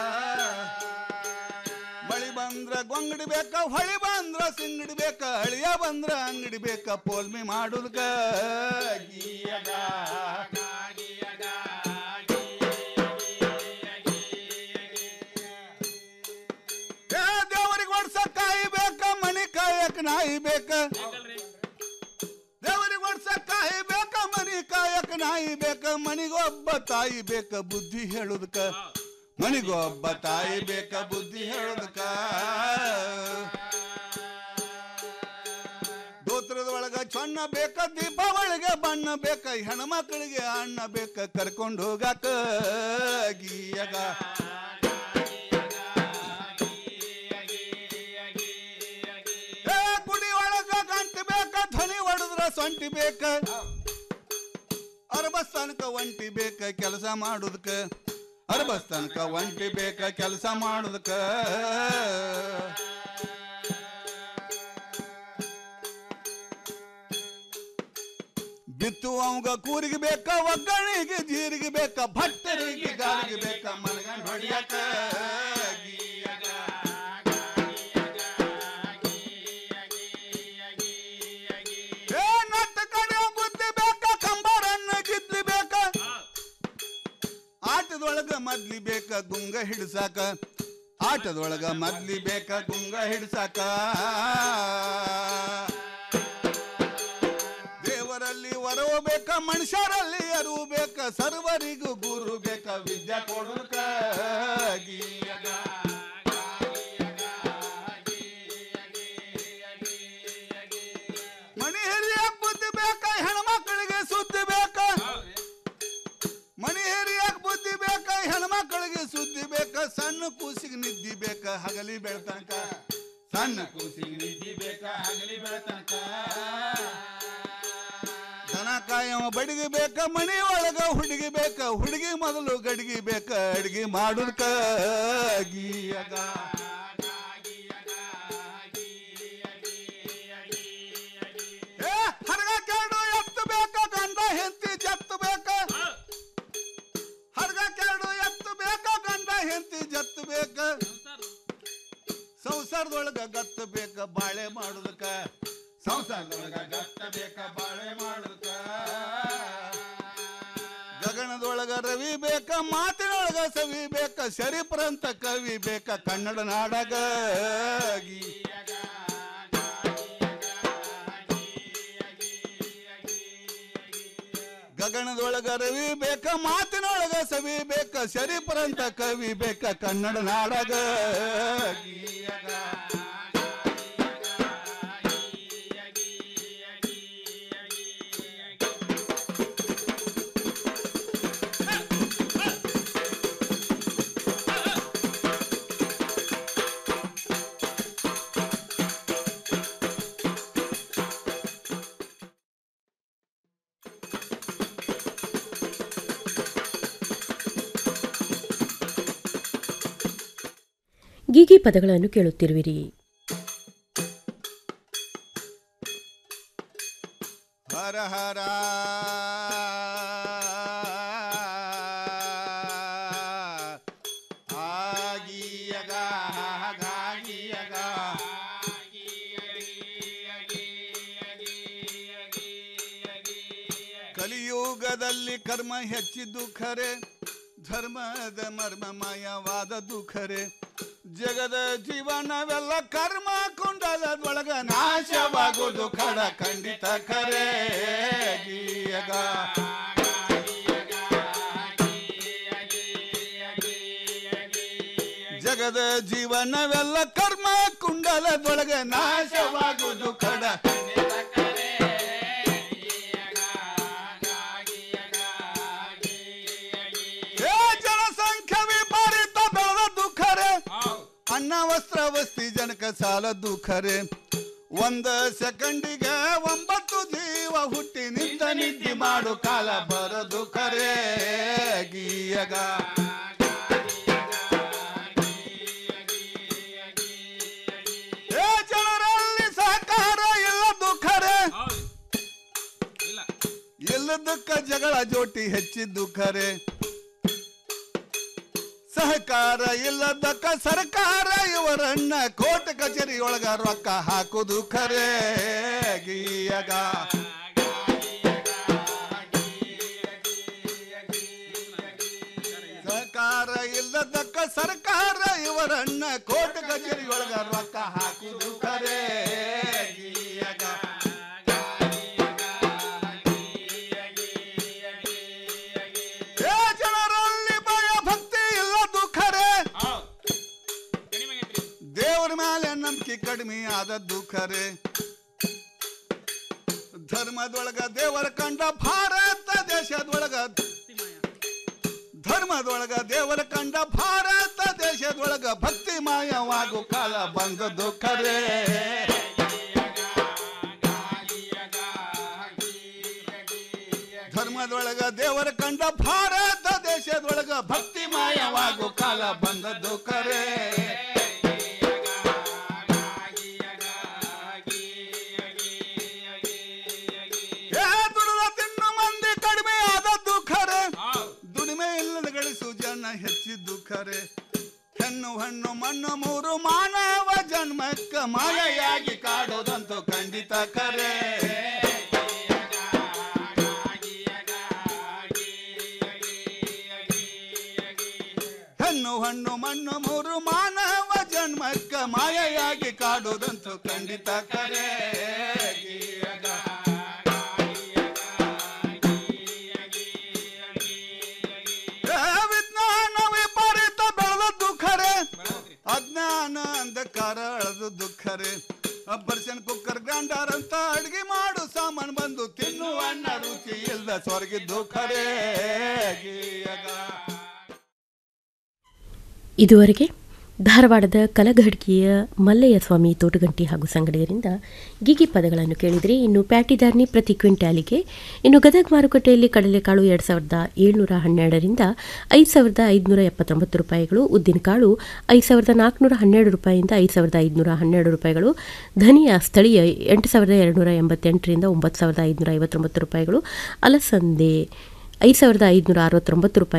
S13: ಮಳಿ ಬಂದ್ರ ಗೊಂಗಡ್ಬೇಕ ಹೊಳಿ ಬಂದ್ರ ಸಿಂಗಡ್ಬೇಕ ಅಳಿಯ ಬಂದ್ರ ಅಂಗಡಿಬೇಕ ಪೋಲ್ಮಿ ಮಾಡೋದಕ್ಕ ಗೀಯಗ ಏ ದೇವರಿಗೆ ಒಡ್ಸ ಕಾಯಿ ಬೇಕ ಮನಿ ಕಾಯಕ್ ನಾಯಿ ಬೇಕ ದೇವರಿಗೆ ಒಡ್ಸ ಕಾಯಿ ಬೇಕ ಮನಿ ಕಾಯಕ್ ನಾಯಿ ಬೇಕ ಮನಿಗೊಬ್ಬ ತಾಯಿ ಬೇಕ ಬುದ್ಧಿ ಹೇಳುದಕ್ಕ ಮನಿಗೊಬ್ಬ ತಾಯಿ ಬೇಕ ಬುದ್ಧಿ ಹೇಳುದಕ್ಕ ದೋತ್ರದ ಒಳಗ ಚೊನ್ನ ಬೇಕ ದೀಪಾವಳಿಗೆ ಬಣ್ಣ ಬೇಕ ಹೆಣ್ಮಕ್ಳಿಗೆ ಅಣ್ಣ ಬೇಕ ಕರ್ಕೊಂಡು ಹೋಗಾಕ ಗೀಯಗ ಏ ಗುಡಿ ಒಳಗ ಗಂಟೆ ಬೇಕ ಧ್ವನಿ ಹೊಡೆದ್ರ ಸೊಂಟಿ ಬೇಕ ಅರಬಸ್ತಾನಕ ಒಂಟಿ ಬೇಕ ಕೆಲಸ ಮಾಡುದಕ್ಕ ಅರಬಸ್ತಾನಕ ಒಂಟಿ ಬೇಕ ಕೆಲಸ ಮಾಡುದಕ್ಕ ಬಿತ್ತುವಂಗ ಕೂರಿಗೆ ಬೇಕ ಒಗ್ಗಣಿಗೆ ಜೀರಿಗೆ ಬೇಕ ಭಟ್ಟರಿಗೆ ಗಾಳಿಗೆ ಬೇಕ ಮನಗಂಡ್ ಹೊಡಿಯಕ ಏ ನಟ್ಟ ಕಡೆ ಬುದ್ಧಿ ಬೇಕ ಕಂಬರನ್ನ ಗಿದ್ಲಿ ಬೇಕ ಆಟದೊಳಗ ಮದ್ಲಿ ಬೇಕ ಗುಂಗ ಹಿಡ್ಸಾಕ ಆಟದೊಳಗ ಮದ್ಲಿ ಬೇಕ ಗುಂಗ ಹಿಡ್ಸಾಕ ದೇವರಲ್ಲಿ ವರವು ಬೇಕ ಮನುಷ್ಯರಲ್ಲಿ ಅರಿವು ಬೇಕ ಸರ್ವರಿಗೂ ಗುರು ಬೇಕ ವಿದ್ಯೆ ಕೊಡುಕ ಗೀಯಗ ಬೆಳ್ತನಕ ಸಣ್ಣ ಕೂಸಿಗೆ ನಿದ್ದಿ ಬೇಕ ಹಗಲಿ ಬೆಳ್ತನಕ ದನ ಕಾಯವ ಬಡಿಗೆ ಬೇಕ ಮನಿ ಒಳಗ ಹುಡುಗಿ ಬೇಕ ಹುಡುಗಿ ಮೊದಲು ಗಡಿಗೆ ಬೇಕ ಅಡಿಗೆ ಮಾಡುದ್ಕ ಗೀಯಗ ಏ, ಹರಗ ಕೆರಡು ಎತ್ತು ಬೇಕ ಗಂಡ ಹೆಂಡತಿ ಜತ್ತು ಬೇಕ ಹರಗ ಕೆರಡು ಎತ್ತು ಬೇಕ ಗಂಡ ಹೆಂಡತಿ ಜತ್ತು ಬೇಕ ಸಂಸಾರದೊಳಗ ಗತ್ತ ಬೇಕ ಬಾಳೆ ಮಾಡುದಕ್ಕ ಸಂಸಾರದೊಳಗ ಗತ್ತ ಬೇಕ ಬಾಳೆ ಮಾಡುದಕ್ಕ ಗಗನದೊಳಗ ರವಿ ಬೇಕ ಮಾತಿನೊಳಗ ಸವಿ ಬೇಕ ಶರೀಫ್ರಂತ ಕವಿ ಬೇಕ ಕನ್ನಡ ನಾಡಗ ಗಗನದೊಳಗ ರವಿ ಬೇಕ ಮಾತಿನೊಳಗ ಸವಿ ಬೇಕ ಶರೀಫ್ರಂತ ಕವಿ ಬೇಕ ಕನ್ನಡ ನಾಡಗ
S10: ಗೀಗಿ ಪದಗಳನ್ನು ಕೇಳುತ್ತಿರುವಿರಿ
S13: ಹರ ಹರ ಆಗೀಯಗ ಗಾಗಿಯಗ ಕಲಿಯುಗದಲ್ಲಿ ಕರ್ಮ ಹೆಚ್ಚಿದ್ದು ಖರೆ ಧರ್ಮದ ಮರ್ಮಮಯವಾದದ್ದು ಖರೆ ಜಗದ ಜೀವನವೆಲ್ಲ ಕರ್ಮ ಕುಂಡಲದೊಳಗ ನಾಶವಾಗುವುದು ಖಡ ಖಂಡಿತ ಖರೆ ಗೀಯಗ ಜಗದ ಜೀವನವೆಲ್ಲ ಕರ್ಮ ಕುಂಡಲದೊಳಗ ನಾಶವಾಗುವುದು ಖಡ ಏ ಜನಸಂಖ್ಯೆ ವಿಪರೀತ ಬೆಳೆದದ್ದು ಖರೆ ಅನ್ನ ವಸ್ತ್ರ ವಸ್ತಿ ಜನಕ ಸಾಲದ್ದು ಖರೆ ಒಂದ ಸೆಕೆಂಡಿಗೆ ಒಂಬತ್ತು ಜೀವ ಹುಟ್ಟಿ ನಿಂತ ನಿದ್ದೆ ಮಾಡು ಕಾಲ ಬರದು ಖರೆ ಗೀಯಗ ಏ ಜನರಲ್ಲಿ ಸಹಕಾರ ಇಲ್ಲದ್ದು ಖರೆ ಇಲ್ಲದಕ್ಕ ಜಗಳ ಜೋಟಿ ಹೆಚ್ಚಿದ್ದು ಖರೆ ಸಹಕಾರ ಇಲ್ಲದಕ್ಕ ಸರ್ಕಾರ ಇವರನ್ನ ಕೋರ್ಟ್ ಕಚೇರಿ ಒಳಗ ರೊಕ್ಕ ಹಾಕುದು ಖರೆ ಗೀಯಗ ಸಹಕಾರ ಇಲ್ಲದಕ್ಕ ಸರ್ಕಾರ ಇವರನ್ನ ಕೋರ್ಟ್ ಕಚೇರಿ ಒಳಗ ರೊಕ್ಕ ಹಾಕುದು ಖರೆ ಗೀಯಗ ಏ ಜನರಲ್ಲಿ ಭಯ ಭಕ್ತಿ ಇಲ್ಲದ್ದು ಖರೆ ದೇವರ ಮೇಲೆ ನಂಬಿಕೆ ಕಡಿಮೆ ಆದದ್ದು ಖರೆ ಧರ್ಮದೊಳಗ ದೇವರ ಕಂಡ ಭಾರತ ದೇಶದೊಳಗ ಧರ್ಮದೊಳಗ ದೇವರ ಕಂಡ ಭಾರತ ದೇಶದೊಳಗ ಭಕ್ತಿ ಮಾಯವಾಗು ಕಾಲ ಬಂದದ್ದು ಖರೆ ಧರ್ಮದೊಳಗ ದೇವರ ಕಂಡ ಭಾರತ ದೇಶದೊಳಗ ಭಕ್ತಿ ಮಾಯವಾಗು ಕಾಲ ಬಂದದ್ದು ಖರೆ ಏ ದುಡಿದ ತಿನ್ನು ಮಂದಿ ಕಡಿಮೆ ಆದದ್ದು ಖರೆ ದುಡಿಮೆ ಇಲ್ಲದ ಗಳಿಸು ಜನ ಹೆಚ್ಚಿದ್ದು ಖರೆ ಹೆಣ್ಣು ಹಣ್ಣು ಮಣ್ಣು ಮೂರು ಮಾನವ ಜನ್ಮಕ್ಕ ಮಾಯೆಯಾಗಿ ಕಾಡೋದಂತೂ ಖಂಡಿತ ಖರೆ ಹೆಣ್ಣು ಹಣ್ಣು ಮಣ್ಣು ಮೂರು ಮಾನವ ಜನ್ಮಕ್ಕ ಮಾಯೆಯಾಗಿ ಕಾಡೋದಂತೂ ಖಂಡಿತ ಖರೆ ಏ ವಿಜ್ಞಾನ ವಿಪರೀತ ಬೆಳೆದದ್ದು ಖರೆ ಅಜ್ಞಾನ ಅಂಧಕಾರ ಅಳದದ್ದು ಖರೆ ಅಬ್ಬರ್ಸನ್ ಕುಕ್ಕರ್ ಗ್ರೈಂಡರ್ ಅಂತ ಅಡ್ಗೆ ಮಾಡು ಸಾಮಾನು ಬಂದು ತಿನ್ನುವ ಅನ್ನ ರುಚಿ ಇಲ್ದ ಸ್ವರ್ಗಿದ್ದು ಖರೆ ಗೀಯಗ
S10: ಇದುವರೆಗೆ ಧಾರವಾಡದ ಕಲಘಡ್ಕಿಯ ಮಲ್ಲಯ್ಯ ಸ್ವಾಮಿ ತೋಟಗಂಟಿ ಹಾಗೂ ಸಂಗಡಿಗರಿಂದ ಗಿಗಿ ಪದಗಳನ್ನು ಕೇಳಿದರೆ ಇನ್ನು ಪ್ಯಾಟಿದಾರ್ನಿ ಪ್ರತಿ ಕ್ವಿಂಟಾಲಿಗೆ ಇನ್ನು ಗದಗ ಮಾರುಕಟ್ಟೆಯಲ್ಲಿ ಕಡಲೆಕಾಳು ಎರಡು ಸಾವಿರದ ಏಳ್ನೂರ ಹನ್ನೆರಡರಿಂದ ಐದು ಸಾವಿರದ ಐದುನೂರ ಎಪ್ಪತ್ತೊಂಬತ್ತು ರೂಪಾಯಿಗಳು ಉದ್ದಿನಕಾಳು ಐದು ಸಾವಿರದ ನಾಲ್ಕುನೂರ ಹನ್ನೆರಡು ರೂಪಾಯಿಯಿಂದ ಐದು ಸಾವಿರದ ಐದುನೂರ ಹನ್ನೆರಡು ರೂಪಾಯಿಗಳು ಧನಿಯಾ ಸ್ಥಳೀಯ ಎಂಟು ಸಾವಿರದ ಎರಡುನೂರ ಎಂಬತ್ತೆಂಟರಿಂದ ಒಂಬತ್ತು ಸಾವಿರದ ಐದುನೂರ ಐವತ್ತೊಂಬತ್ತು ರೂಪಾಯಿಗಳು ಅಲಸಂದೆ ಐದು ಸಾವಿರದ ಐದುನೂರ ಅರವತ್ತೊಂಬತ್ತು ರೂಪಾಯಿ